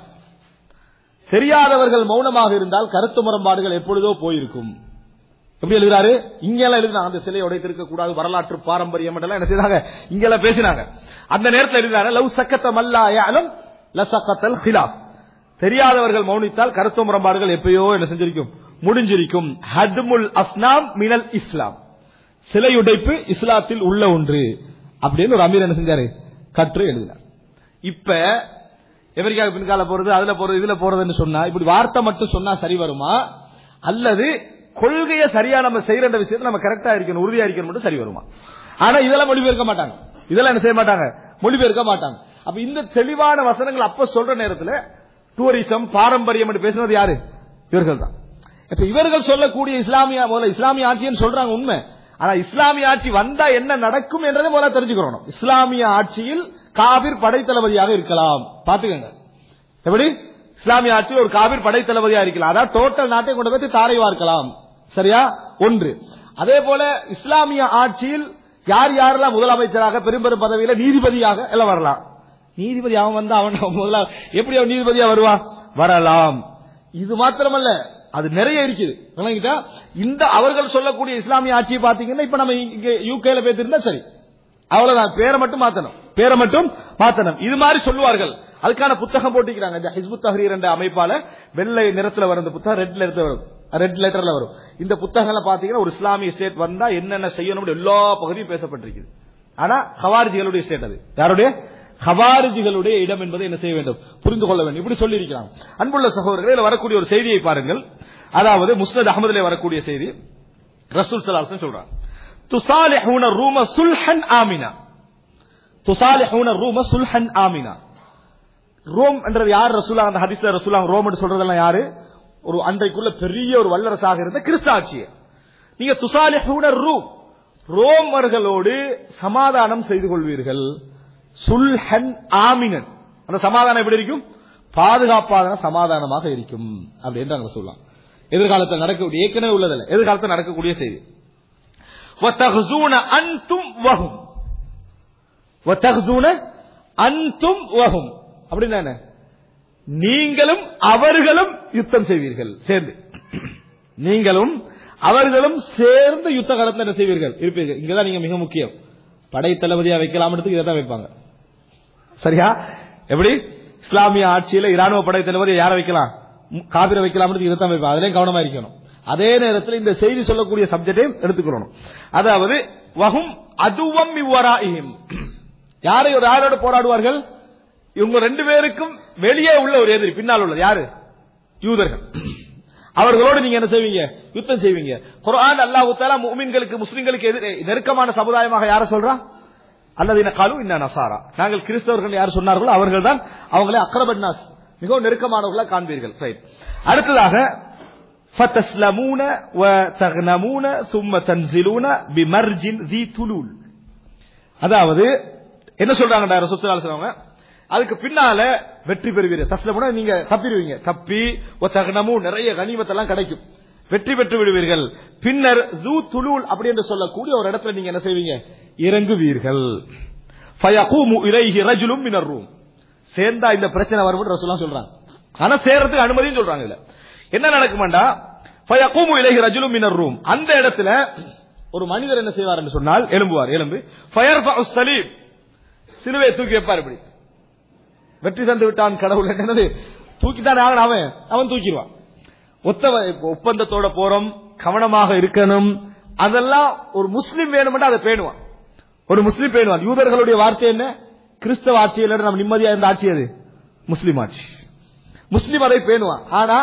தெரியாதவர்கள் மௌனமாக இருந்தால் கருத்து முரண்பாடுகள் எப்பொழுதோ போயிருக்கும் எப்படி எழுதுறாரு இங்கெல்லாம் எழுதினாங்க அந்த சிலையை உடைத்திருக்க கூடாது வரலாற்று பாரம்பரியம் எல்லாம் என்ன செய்தாங்க இங்கெல்லாம் பேசினாங்க அந்த நேரத்தில் எழுதினாங்க லவ் சக்கத்த மல்லா யஅலம் ல சக்கத்தல் ஹிலாஃப் தெரியாதவர்கள் மௌனித்தால் கருத்து முரண்பாடுகள் எப்பயோ என்ன செஞ்சிருக்கும் முடிஞ்சிருக்கும் ஹத்முல் அஸ்னாம் மினல் இஸ்லாம் சிலையுடைப்பு இஸ்லாத்தில் உள்ள ஒன்று அப்படின்னு ஒரு அமீர் என்ன செஞ்சாரு கற்று எழுதினார் இப்ப எவரிக்காக பின்கால போறது அதுல போறது இதுல போறதுன்னு சொன்னா இப்படி வார்த்தை மட்டும் சொன்னா சரி வருமா அல்லது கொள்கையை சரியா நம்ம செய்யற விஷயத்துல நம்ம கரெக்டா இருக்கணும் உறுதியா இருக்கணும் மட்டும் சரி வருமா ஆனா இதெல்லாம் மொழிபெயர்க்க மாட்டாங்க இதெல்லாம் என்ன செய்ய மாட்டாங்க மொழிபெயர்க்க மாட்டாங்க அப்ப இந்த தெளிவான வசனங்கள் அப்ப சொல்ற நேரத்துல டூரிசம் பாரம்பரியம் என்று பேசுனது யாரு இவர்கள் தான் இப்ப இவர்கள் சொல்லக்கூடிய இஸ்லாமிய முதல்ல இஸ்லாமிய ஆட்சின்னு சொல்றாங்க உண்மை ஆனா இஸ்லாமிய ஆட்சி வந்தா என்ன நடக்கும் என்றதை முதல்ல தெரிஞ்சுக்கிறோம் இஸ்லாமிய ஆட்சியில் காபிர் படைத்தளபதியாக இருக்கலாம் பாத்துக்கங்க எப்படி இஸ்லாமிய ஆட்சியில் ஒரு காபிர் படைத்தளபதியா இருக்கலாம் அதாவது டோட்டல் நாட்டை கொண்டு போய் தாரை வார்க்கலாம் சரியா ஒன்று அதே போல இஸ்லாமிய ஆட்சியில் யார் யாரெல்லாம் முதலமைச்சராக பெரும் பெரும் பதவியில நீதிபதியாக எல்லாம் வரலாம் நீதிபதி அவன் வந்தா அவன் முதல்ல எப்படி அவன் நீதிபதியா வருவான் வரலாம் இது மாத்திரமல்ல அது நிறைய இருக்குது விளங்கிட்டா இந்த அவர்கள் சொல்லக்கூடிய இஸ்லாமிய ஆட்சியை பாத்தீங்கன்னா இப்ப நம்ம இங்க யூகேல பேசிருந்தா சரி அவ்வளவுதான் பேரை மட்டும் மாத்தணும் பேரை மட்டும் மாத்தணும் இது மாதிரி சொல்லுவார்கள் அதுக்கான புத்தகம் போட்டிக்கிறாங்க இந்த ஹிஸ்புத் தஹரீர் என்ற அமைப்பால வெள்ளை நிறத்துல வரும் இந்த புத்தகம் ரெட் லெட்டர் வரும் ரெட் லெட்டர்ல வரும் இந்த புத்தகங்களை பாத்தீங்கன்னா ஒரு இஸ்லாமிய ஸ்டேட் வந்தா என்னென்ன செய்யணும் எல்லா பகுதியும் பேசப்பட்டிருக்குது ஆனா ஹவாரிஜிகளுடைய ஸ்டேட் அது யாருடைய ஹவாரிஜிகளுடைய இடம் என்பதை என்ன செய்ய வேண்டும் புரிந்து கொள்ள வேண்டும் இப்படி சொல்லி இருக்கிறாங்க அன்புள்ள சகோதரர்கள் இதுல வரக்கூடிய ஒரு செய்தியை பாருங்கள் அதாவது முஸ்னத் அகமதுல வரக்கூடிய செய்தி ரசூல் சலாசன் சொல்றாங்க துசாலிஹூன ரூம சுல்ஹன் ஆமினா துசாலிஹூன ரூம சுல்ஹன் ஆமினா ரோம் என்றது யார் ரசூலா அந்த ஹதீஸ்ல ரசூலா ரோம் என்று சொல்றதெல்லாம் யாரு ஒரு அன்றைக்குள்ள பெரிய ஒரு வல்லரசாக இருந்த கிறிஸ்து ஆட்சியை நீங்க துசாலிஹூன ரூம் ரோமர்களோடு சமாதானம் செய்து கொள்வீர்கள் சுல்ஹன் ஆமினன் அந்த சமாதானம் எப்படி இருக்கும் பாதுகாப்பான சமாதானமாக இருக்கும் அப்படின்றாங்க சொல்லலாம் எதிர்காலத்தில் நடக்கக்கூடிய ஏற்கனவே உள்ளதில்ல எதிர்காலத்தில் நடக்கக்கூடிய செய்தி وَتَغْزُونَ أَنْتُمْ وَهُمْ وَتَغْزُونَ أَنْتُمْ وَهُمْ அப்படின்னா என்ன நீங்களும் அவர்களும் யுத்தம் செய்வீர்கள் சேர்ந்து நீங்களும் அவர்களும் சேர்ந்து யுத்த காலத்தில் என்ன செய்வீர்கள் இருப்பீர்கள் இங்கதான் நீங்க மிக முக்கியம் படை தளபதியா வைக்கலாம்ன்றதுக்கு இதை தான் வைப்பாங்க சரியா எப்படி இஸ்லாமிய ஆட்சியில இராணுவ படை தளபதி யாரை வைக்கலாம் ம், காபிரை வைக்கலாம்ன்றது இதை தான் வைப்பாங்க அதுலயும் கவனமா இருக்கணும் அதே நேரத்தில் இந்த செய்தி சொல்லக்கூடிய சப்ஜெக்டையும் எடுத்துக்கணும் அதாவது வகும் அதுவம் இவ்வராயிம் யாரை ஒரு யாரோட போராடுவார்கள் இவங்க ரெண்டு பேருக்கும் வெளியே உள்ள ஒரு எதிரி பின்னால் உள்ளது யாரு யூதர்கள் அவர்களோடு நீங்க என்ன செய்வீங்க யுத்தம் செய்வீங்க குர்ஆன் அல்லாஹ் தஆலா முஃமின்களுக்கு முஸ்லிம்களுக்கு எதிரே நெருக்கமான சமுதாயமாக யார சொல்றா அல்லது காலு இன்ன நசாரா நாங்கள் கிறிஸ்தவர்கள் யார் சொன்னார்களோ அவர்கள் தான் அவங்களே அக்ரபன்னாஸ் மிகவும் நெருக்கமானவர்களாக காண்பீர்கள் ரைட் அடுத்ததாக فتسلمون وتغنمون ثم تنزلون بمرج ذي تلول அதாவது என்ன சொல்றாங்க ரசூலுல்லாஹி சொல்றாங்க அதுக்கு பின்னால வெற்றி பெறுவீர்கள் தஸ்லமுனா நீங்க தப்பிடுவீங்க தப்பி தகனமு நிறைய கனிமத்தெல்லாம் கிடைக்கும் வெற்றி பெற்று விடுவீர்கள் பின்னர் ஜூ துலூல் அப்படி என்று சொல்லக்கூடிய ஒரு இடத்துல நீங்க என்ன செய்வீங்க இறங்குவீர்கள் ஃபயகூமு இலைஹி ரஜுலும் மினர் ரூம் சேர்ந்தா இந்த பிரச்சனை வரும் ரசூலுல்லாஹ் சொல்றாங்க ஆனா சேர்றதுக்கு அனுமதியும் சொல்றாங்க இதுல என்ன நடக்குமாண்டா ஃபயகூமு இலைஹி ரஜுலும் மினர் ரூம் அந்த இடத்துல ஒரு மனிதர் என்ன செய்வார் என்று சொன்னால் எலும்புவார் எலும்பு ஃபயர்ஃபஉ ஸலீப் சிலுவையை தூக்கி வைப்பார் இப்படி வெற்றி தந்து விட்டான் கடவுள் என்னது தூக்கித்தான் ஆகணும் அவன் அவன் தூக்கிடுவான் ஒத்த இப்ப ஒப்பந்தத்தோட போறோம் கவனமாக இருக்கணும் அதெல்லாம் ஒரு முஸ்லீம் வேணும்னா அதை பேணுவான் ஒரு முஸ்லீம் பேணுவான் யூதர்களுடைய வார்த்தை என்ன கிறிஸ்தவ ஆட்சியில் நம்ம நிம்மதியா இருந்த ஆட்சி அது முஸ்லீம் ஆட்சி முஸ்லீம் அதை பேணுவான் ஆனா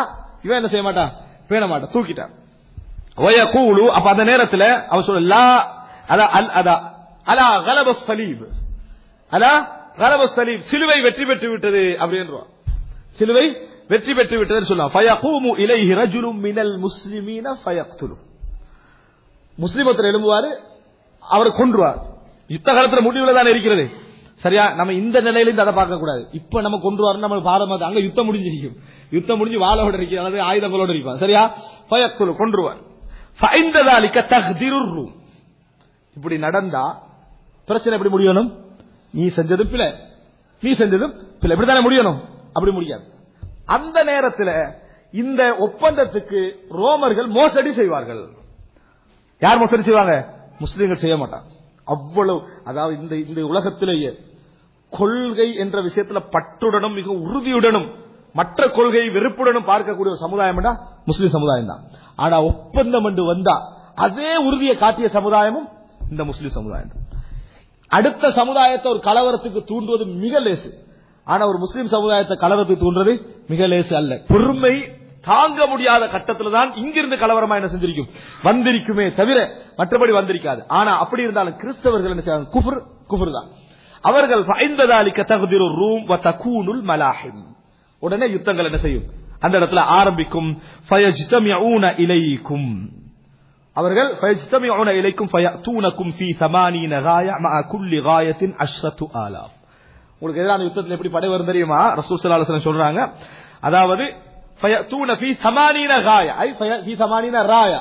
இவன் என்ன செய்ய மாட்டான் பேண மாட்டான் தூக்கிட்டான் வயகூலு அப்ப அந்த நேரத்துல அவன் சொல்ல லா அதா அல் அதா அலா கலப சலீப் அலா கலப சலீப் சிலுவை வெற்றி பெற்று விட்டது அப்படின்றான் சிலுவை வெற்றி பெற்று விட்டதுன்னு சொல்லலாம் ஃபயகூமு இலைஹி ரஜுலும் மினல் முஸ்லிமீன ஃபயக்துலு முஸ்லிமத்தில் எழும்புவாரு அவரை கொன்றுவார் யுத்த காலத்துல முடிவுல தான் இருக்கிறது சரியா நம்ம இந்த நிலையில இருந்து அதை பார்க்க கூடாது இப்ப நம்ம கொண்டு வரணும் நம்ம பாரமா அங்க யுத்தம் முடிஞ்சிருக்கும் யுத்தம் முடிஞ்சு வாழோட இருக்கு அல்லது ஆயுதங்களோட இருப்பான் சரியா ஃபயக்துலு கொன்றுவார் ஃபைந்ததாலிக்க தஹ்திருர் ரூம் இப்படி நடந்தா பிரச்சனை எப்படி முடியணும் நீ செஞ்சதும் பிழை நீ செஞ்சதும் பிழை இப்படித்தானே முடியணும் அப்படி முடியாது அந்த நேரத்தில் இந்த ஒப்பந்தத்துக்கு ரோமர்கள் மோசடி செய்வார்கள் யார் மோசடி செய்வாங்க முஸ்லீம்கள் செய்ய மாட்டாங்க அவ்வளவு அதாவது இந்த இந்த உலகத்திலேயே கொள்கை என்ற விஷயத்துல பற்றுடனும் மிக உறுதியுடனும் மற்ற கொள்கை வெறுப்புடனும் பார்க்கக்கூடிய ஒரு சமுதாயம் என்றா முஸ்லீம் சமுதாயம் தான் ஆனா ஒப்பந்தம் என்று வந்தா அதே உறுதியை காட்டிய சமுதாயமும் இந்த முஸ்லீம் சமுதாயம் தான் அடுத்த சமுதாயத்தை ஒரு கலவரத்துக்கு தூண்டுவது மிக லேசு ஆனா ஒரு முஸ்லீம் சமுதாயத்தை கலவரத்துக்கு தூண்டுறது மிக லேசு அல்ல பொறுமை தாங்க முடியாத கட்டத்துல தான் இங்கிருந்து கலவரமா என்ன செஞ்சிருக்கும் வந்திருக்குமே தவிர மற்றபடி வந்திருக்காது ஆனா அப்படி இருந்தாலும் கிறிஸ்தவர்கள் என்ன செய்வாங்க குஃபர் குஃபர் தான் அவர்கள் ஃபைந்ததாலிக்க தகுதிரு ரூம் வ தகூனுல் மலாஹிம் உடனே யுத்தங்கள் என்ன செய்யும் அந்த இடத்துல ஆரம்பிக்கும் ஃபயஜ்தமிஊன இலைக்கும் அவர்கள் ஃபயஜ்தமிஊன இலைக்கும் ஃபயஅதூனக்கும் ஃபீ 80 காய மஅ குல்லி காயத்தின் அஷ்ரத்து ஆலாஃப் உங்களுக்கு எதிரான யுத்தத்தில் எப்படி படை வரும் தெரியுமா ரசூல் ஸல்லல்லாஹு அலைஹி வஸல்லம் சொல்றாங்க அதாவது ஃபயஅதூன ஃபீ 80 காய ஐ ஃபீ 80 ராயா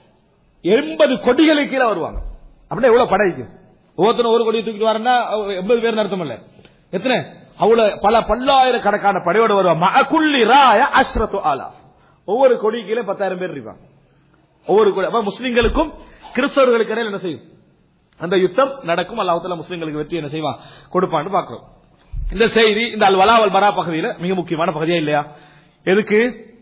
80 கொடிகளுக்கு கீழே வருவாங்க அப்படின்னா எவ்வளவு படைக்கு ஒவ்வொருத்தரும் ஒரு கொடியை தூக்கிட்டு வரேன்னா எண்பது பேர் அர்த்தம் இல்ல எத்தனை அவ்வளவு பல பல்லாயிரக்கணக்கான படையோட வருவாங்க மஅகுல்லி ராய அஷ்ரத்து ஆலாஃப் ஒவ்வொரு கொடி கீழே பத்தாயிரம் பேர் இருப்பாங்க ஒவ்வொரு கொடி அப்ப முஸ்லிம்களுக்கும் கிறிஸ்தவர்களுக்கு இடையில என்ன செய்யும் அந்த யுத்தம் நடக்கும் அல்லாஹ் முஸ்லிம்களுக்கு வெற்றி என்ன செய்வான் கொடுப்பான்னு பாக்குறோம் இந்த செய்தி இந்த அல் வலாவல் பரா பகுதியில மிக முக்கியமான பகுதியா இல்லையா எதுக்கு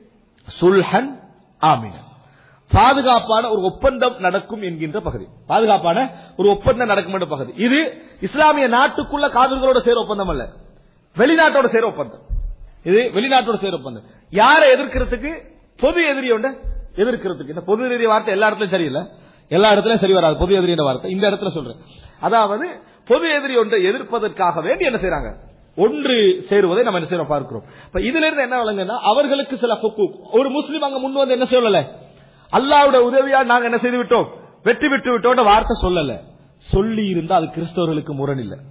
சுல்ஹன் ஆமீன் பாதுகாப்பான ஒரு ஒப்பந்தம் நடக்கும் என்கின்ற பகுதி பாதுகாப்பான ஒரு ஒப்பந்தம் நடக்கும் என்ற பகுதி இது இஸ்லாமிய நாட்டுக்குள்ள காவிர்களோட சேர ஒப்பந்தம் அல்ல வெளிநாட்டோட சேர ஒப்பந்தம் இது வெளிநாட்டோட சேர ஒப்பந்தம் யாரை எதிர்க்கிறதுக்கு பொது எதிரி ஒன்று எதிர்க்கிறதுக்கு இந்த பொது எதிரி வார்த்தை எல்லா இடத்துலயும் சரியில்லை எல்லா இடத்துலயும் சரி வராது பொது எதிரி வார்த்தை இந்த இடத்துல சொல்றேன் அதாவது பொது எதிரி ஒன்றை எதிர்ப்பதற்காக வேண்டி என்ன செய்யறாங்க ஒன்று சேருவதை நம்ம என்ன செய்யறோம் பார்க்கிறோம் இப்ப இதுல இருந்து என்ன விளங்குன்னா அவர்களுக்கு சில ஹுக்கூக் ஒரு முஸ்லீம் அங்க முன் வந்து என்ன சொல்லல அல்லாவுடைய உதவியா நாங்க என்ன செய்து விட்டோம் வெற்றி பெற்று விட்டோம் வார்த்தை சொல்லல சொல்லி இருந்தா அது கிறிஸ்தவர்களுக்கு முரண் இல்லை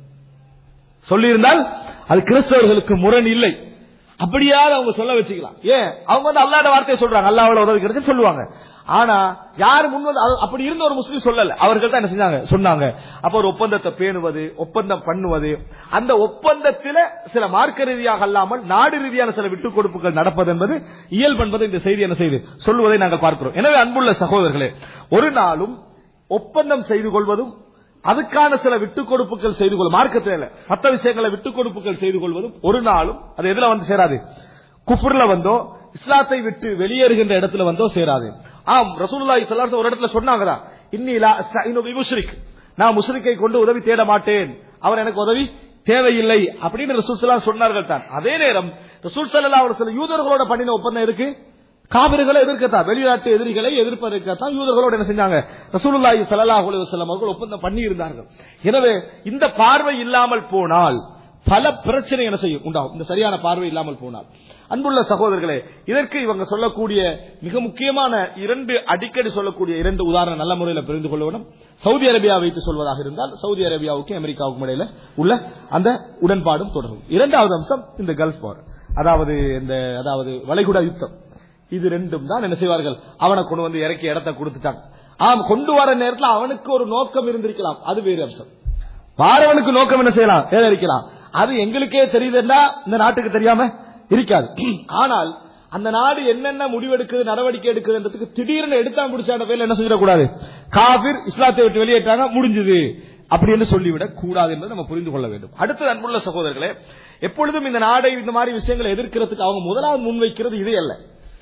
சொல்லி இருந்தால் அது கிறிஸ்தவர்களுக்கு முரண் இல்லை அப்படியாவது அவங்க சொல்ல வச்சுக்கலாம் ஏன் அவங்க வந்து அல்லாட வார்த்தையை சொல்றாங்க அல்லாவோட உதவி கிடைச்சு சொல்லுவாங்க ஆனா யார் முன் வந்து அது- அப்படி இருந்த ஒரு முஸ்லீம் சொல்லல அவர்கள் தான் என்ன செஞ்சாங்க சொன்னாங்க அப்ப ஒரு ஒப்பந்தத்தை பேணுவது ஒப்பந்தம் பண்ணுவது அந்த ஒப்பந்தத்தில சில மார்க்க ரீதியாக அல்லாமல் நாடு ரீதியான சில விட்டுக் கொடுப்புகள் நடப்பது என்பது இயல்பு என்பது இந்த செய்தி என்ன செய்து சொல்லுவதை நாங்கள் பார்க்கிறோம் எனவே அன்புள்ள சகோதரர்களே ஒரு நாளும் ஒப்பந்தம் செய்து கொள்வதும் அதுக்கான சில விட்டுக் கொடுப்புகள் செய்து கொள்ளும் மார்க்கத்தில் மற்ற விஷயங்களை விட்டுக் கொடுப்புகள் செய்து கொள்வதும் ஒரு நாளும் அது எதுல வந்து சேராது குஃபுர்ல வந்தோ இஸ்லாத்தை விட்டு வெளியேறுகின்ற இடத்துல வந்தோ சேராது ஆம் ரசூலுல்லாஹி ஸல்லல்லாஹு அலைஹி ஒரு இடத்துல சொன்னாங்கடா இன்னி லா அஸ்தஈனு பி முஷ்ரிக் நான் முஷ்ரிக்கை கொண்டு உதவி தேட மாட்டேன் அவர் எனக்கு உதவி தேவையில்லை அப்படின்னு ரசூல் ஸல்லல்லாஹு அலைஹி சொன்னார்கள் தான் அதே நேரம் ரசூல் ஸல்லல்லாஹு அலைஹி வஸல்லம் யூதர்களோட பண்ணின ஒப்பந்தம் இருக்கு காவிர்களை எதிர்க்கத்தான் வெளிநாட்டு எதிரிகளை எதிர்ப்பதற்காக யூதர்களோடு என்ன செஞ்சாங்க ரசூலுல்லாஹி ஸல்லல்லாஹு அலைஹி வஸல்லம் அவர்கள் ஒப்பந்தம் பண்ணி இருந்தார்கள் எனவே இந்த பார்வை இல்லாமல் போனால் பல பிரச்சனை என்ன செய்யும் உண்டாகும் இந்த சரியான பார்வை இல்லாமல் போனால் அன்புள்ள சகோதரர்களே இதற்கு இவங்க சொல்லக்கூடிய மிக முக்கியமான இரண்டு அடிக்கடி சொல்லக்கூடிய இரண்டு உதாரணம் நல்ல முறையில் புரிந்து கொள்ள வேண்டும் சவுதி அரேபியா வைத்து சொல்வதாக இருந்தால் சவுதி அரேபியாவுக்கும் அமெரிக்காவுக்கும் இடையில உள்ள அந்த உடன்பாடும் தொடரும் இரண்டாவது அம்சம் இந்த கல்ஃப் வார் அதாவது இந்த அதாவது வளைகுடா யுத்தம் இது ரெண்டும் தான் என்ன செய்வார்கள் அவனை கொண்டு வந்து இறக்கி இடத்தை கொடுத்துட்டாங்க ஆம் கொண்டு வர நேரத்தில் அவனுக்கு ஒரு நோக்கம் இருந்திருக்கலாம் அது வேறு அம்சம் வாரவனுக்கு நோக்கம் என்ன செய்யலாம் ஏதோ இருக்கலாம் அது எங்களுக்கே தெரியுதுன்னா இந்த நாட்டுக்கு தெரியாம இருக்காது ஆனால் அந்த நாடு என்னென்ன முடிவெடுக்குது நடவடிக்கை எடுக்குதுன்றதுக்கு திடீர்னு எடுத்தா முடிச்சாட பேர்ல என்ன செஞ்சிடக்கூடாது காபிர் இஸ்லாத்தை விட்டு வெளியேற்றாங்க முடிஞ்சது அப்படி என்று சொல்லிவிடக் கூடாது என்பதை நம்ம புரிந்து கொள்ள வேண்டும் அடுத்தது அன்புள்ள சகோதரர்களே எப்பொழுதும் இந்த நாடை இந்த மாதிரி விஷயங்களை எதிர்க்கிறதுக்கு அவங்க முதலாவது முன்வைக்கிறது இது அல்ல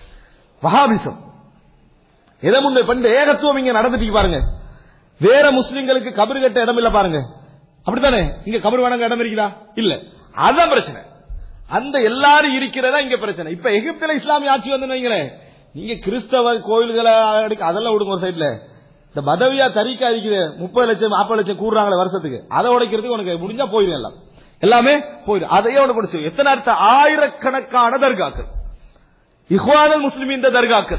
வஹாபிசம் எதை முன்வை பண்ணி ஏகத்துவம் இங்க நடந்துட்டு பாருங்க வேற முஸ்லிம்களுக்கு கபரு கட்ட இடம் இல்ல பாருங்க அப்படித்தானே இங்க கபர் வணங்க இடம் இருக்குதா இல்ல அதான் பிரச்சனை அந்த எல்லாரும் இருக்கிறதா இங்க பிரச்சனை இப்ப எகிப்துல இஸ்லாமிய ஆட்சி வந்து வைங்களேன் நீங்க கிறிஸ்தவ கோயில்களை அடிக்க அதெல்லாம் விடுங்க ஒரு சைட்ல இந்த பதவியா தறிக்கா இருக்குது முப்பது லட்சம் நாற்பது லட்சம் கூடுறாங்களே வருஷத்துக்கு அதை உடைக்கிறதுக்கு உனக்கு முடிஞ்சா போயிடும் எல்லாம் எல்லாமே போயிடும் அதையே உனக்கு முடிச்சு எத்தனை அர்த்த ஆயிரக்கணக்கான தர்காக்கள் இஹ்வானல் முஸ்லிமின் தர்காக்கள்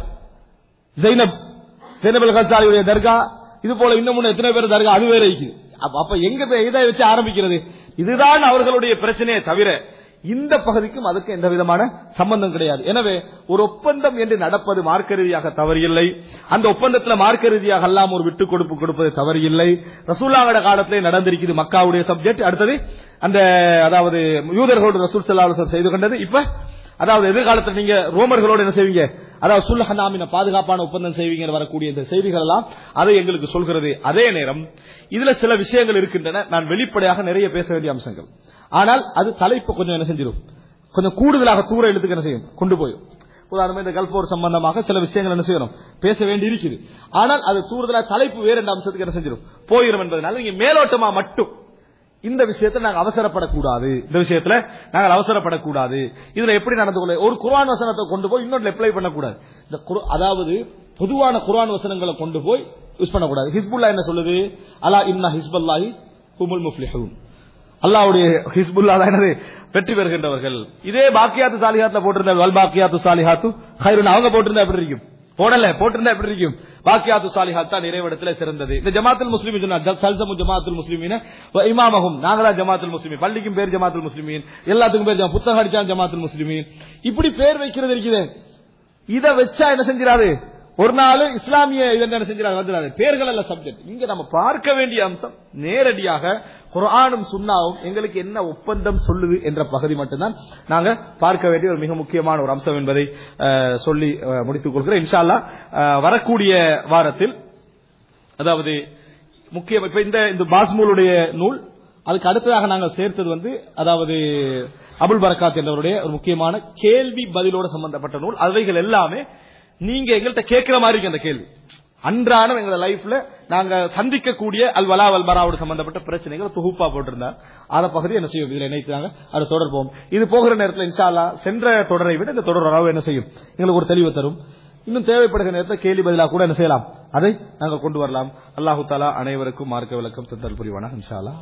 ஜைனப் ஜைனபல் கசாலியுடைய தர்கா இது போல இன்னும் முன்ன எத்தனை பேர் தர்கா அது வேற இருக்குது அப்ப அப்ப எங்க போய் இதை வச்சு ஆரம்பிக்கிறது இதுதான் அவர்களுடைய பிரச்சனையே தவிர இந்த பகுதிக்கும் அதுக்கு எந்த விதமான சம்பந்தம் கிடையாது எனவே ஒரு ஒப்பந்தம் என்று நடப்பது மார்க்க ரீதியாக தவறில்லை அந்த ஒப்பந்தத்தில் மார்க்க ரீதியாக எல்லாம் ஒரு விட்டு கொடுப்பு கொடுப்பது தவறில்லை ரசூல்லாவோட காலத்திலே நடந்திருக்குது மக்காவுடைய சப்ஜெக்ட் அடுத்தது அந்த அதாவது யூதர்களோடு ரசூல் சல்லாஹ் செய்து கொண்டது இப்ப அதாவது எதிர்காலத்தில் நீங்க ரோமர்களோடு என்ன செய்வீங்க அதாவது சுல்லஹனாமின பாதுகாப்பான ஒப்பந்தம் செய்வீங்க வரக்கூடிய இந்த செய்திகள் எல்லாம் அதை எங்களுக்கு சொல்கிறது அதே நேரம் இதுல சில விஷயங்கள் இருக்கின்றன நான் வெளிப்படையாக நிறைய பேச வேண்டிய அம்சங்கள் ஆனால் அது தலைப்பு கொஞ்சம் என்ன செஞ்சிடும் கொஞ்சம் கூடுதலாக தூர எழுத்துக்கு என்ன செய்யும் கொண்டு போயும் உதாரணமா இந்த கல்ஃப் போர் சம்பந்தமாக சில விஷயங்கள் என்ன செய்யணும் பேச வேண்டி இருக்குது ஆனால் அது தூரதலா தலைப்பு வேற என்ற அம்சத்துக்கு என்ன செஞ்சிடும் போயிடும் என்பதனால நீங்க மேலோட்டமா மட்டும் இந்த விஷயத்துல நாங்க அவசரப்படக்கூடாது இந்த விஷயத்துல நாங்கள் அவசரப்படக்கூடாது இதுல எப்படி நடந்து கொள்ள ஒரு குர்ஆன் வசனத்தை கொண்டு போய் இன்னொன்று அப்ளை பண்ணக்கூடாது இந்த குர்- அதாவது பொதுவான குர்ஆன் வசனங்களை கொண்டு போய் யூஸ் பண்ணக்கூடாது ஹிஸ்புல்லா என்ன சொல்லுது அலா இன்னா ஹிஸ்பல்லாஹி ஹுமுல் முஃப்லிஹூன் அல்லாஹ்வுடைய ஹிஸ்புல்லா தான் என்னது வெற்றி பெறுகின்றவர்கள் இதே பாக்கியாத்து சாலிஹாத்ல போட்டிருந்த வல் பாக்கியாத்து சாலிஹாத்து ஹைருன் அவங்க போட்டிருந்தா எப்படி இருக்கும் போடல போட்டிருந்தா எப்படி இருக்கும் பாக்கியாத்து சாலிஹாத் தான் நிறைவிடத்துல சிறந்தது இந்த ஜமாத்துல் முஸ்லிமின் சொன்னா சல்சமு ஜமாத்துல் முஸ்லிமின் இமாமகும் நாங்களா ஜமாத்துல் முஸ்லிமின் பள்ளிக்கும் பேர் ஜமாத்துல் முஸ்லிமின் எல்லாத்துக்கும் பேர் ஜமா- புத்தகம் அடிச்சா ஜமாத்துல் முஸ்லிமின் இப்படி பேர் வைக்கிறது இருக்குது இத வச்சா என்ன செஞ்சிடாது ஒரு நாள் இஸ்லாமிய இது என்ன செஞ்சிடாது வந்துடாது பேர்கள் அல்ல சப்ஜெக்ட் இங்க நம்ம பார்க்க வேண்டிய அம்சம் நேரடியாக குர்ஆனும் சுன்னாவும் எங்களுக்கு என்ன ஒப்பந்தம் சொல்லுது என்ற பகுதி மட்டும்தான் நாங்க பார்க்க வேண்டிய ஒரு மிக முக்கியமான ஒரு அம்சம் என்பதை அஹ், சொல்லி அஹ், முடித்துக் கொள்கிறேன் இன்ஷா அல்லாஹ் அஹ், வரக்கூடிய வாரத்தில் அதாவது முக்கியம் இப்ப இந்த இந்த பாஸ்மூலுடைய நூல் அதுக்கு அடுத்ததாக நாங்கள் சேர்த்தது வந்து அதாவது அபுல் பரக்காத் என்பவருடைய ஒரு முக்கியமான கேள்வி பதிலோடு சம்பந்தப்பட்ட நூல் அவைகள் எல்லாமே நீங்க எங்கள்கிட்ட கேட்கிற மாதிரி இருக்கு அந்த கேள்வி அன்றாடம் எங்களோட லைஃப்ல நாங்க சந்திக்கக்கூடிய அல் வலா வல் பராவோடு சம்பந்தப்பட்ட பிரச்சனைகள் தொகுப்பா போட்டிருந்தார் அந்த பகுதி என்ன செய்யும் இதுல இணைத்தாங்க அதை தொடர்போம் இது போகிற நேரத்தில் இன்ஷா அல்லாஹ் சென்ற தொடரை விட இந்த தொடர் அளவு என்ன செய்யும் எங்களுக்கு ஒரு தெளிவு தரும் இன்னும் தேவைப்படுகிற நேரத்தில் கேள்வி பதிலாக கூட என்ன செய்யலாம் அதை நாங்கள் கொண்டு வரலாம் அல்லாஹு தாலா அனைவருக்கும் மார்க்க விளக்கம் தந்தல் புரிவானா இன்ஷா அல்லாஹ்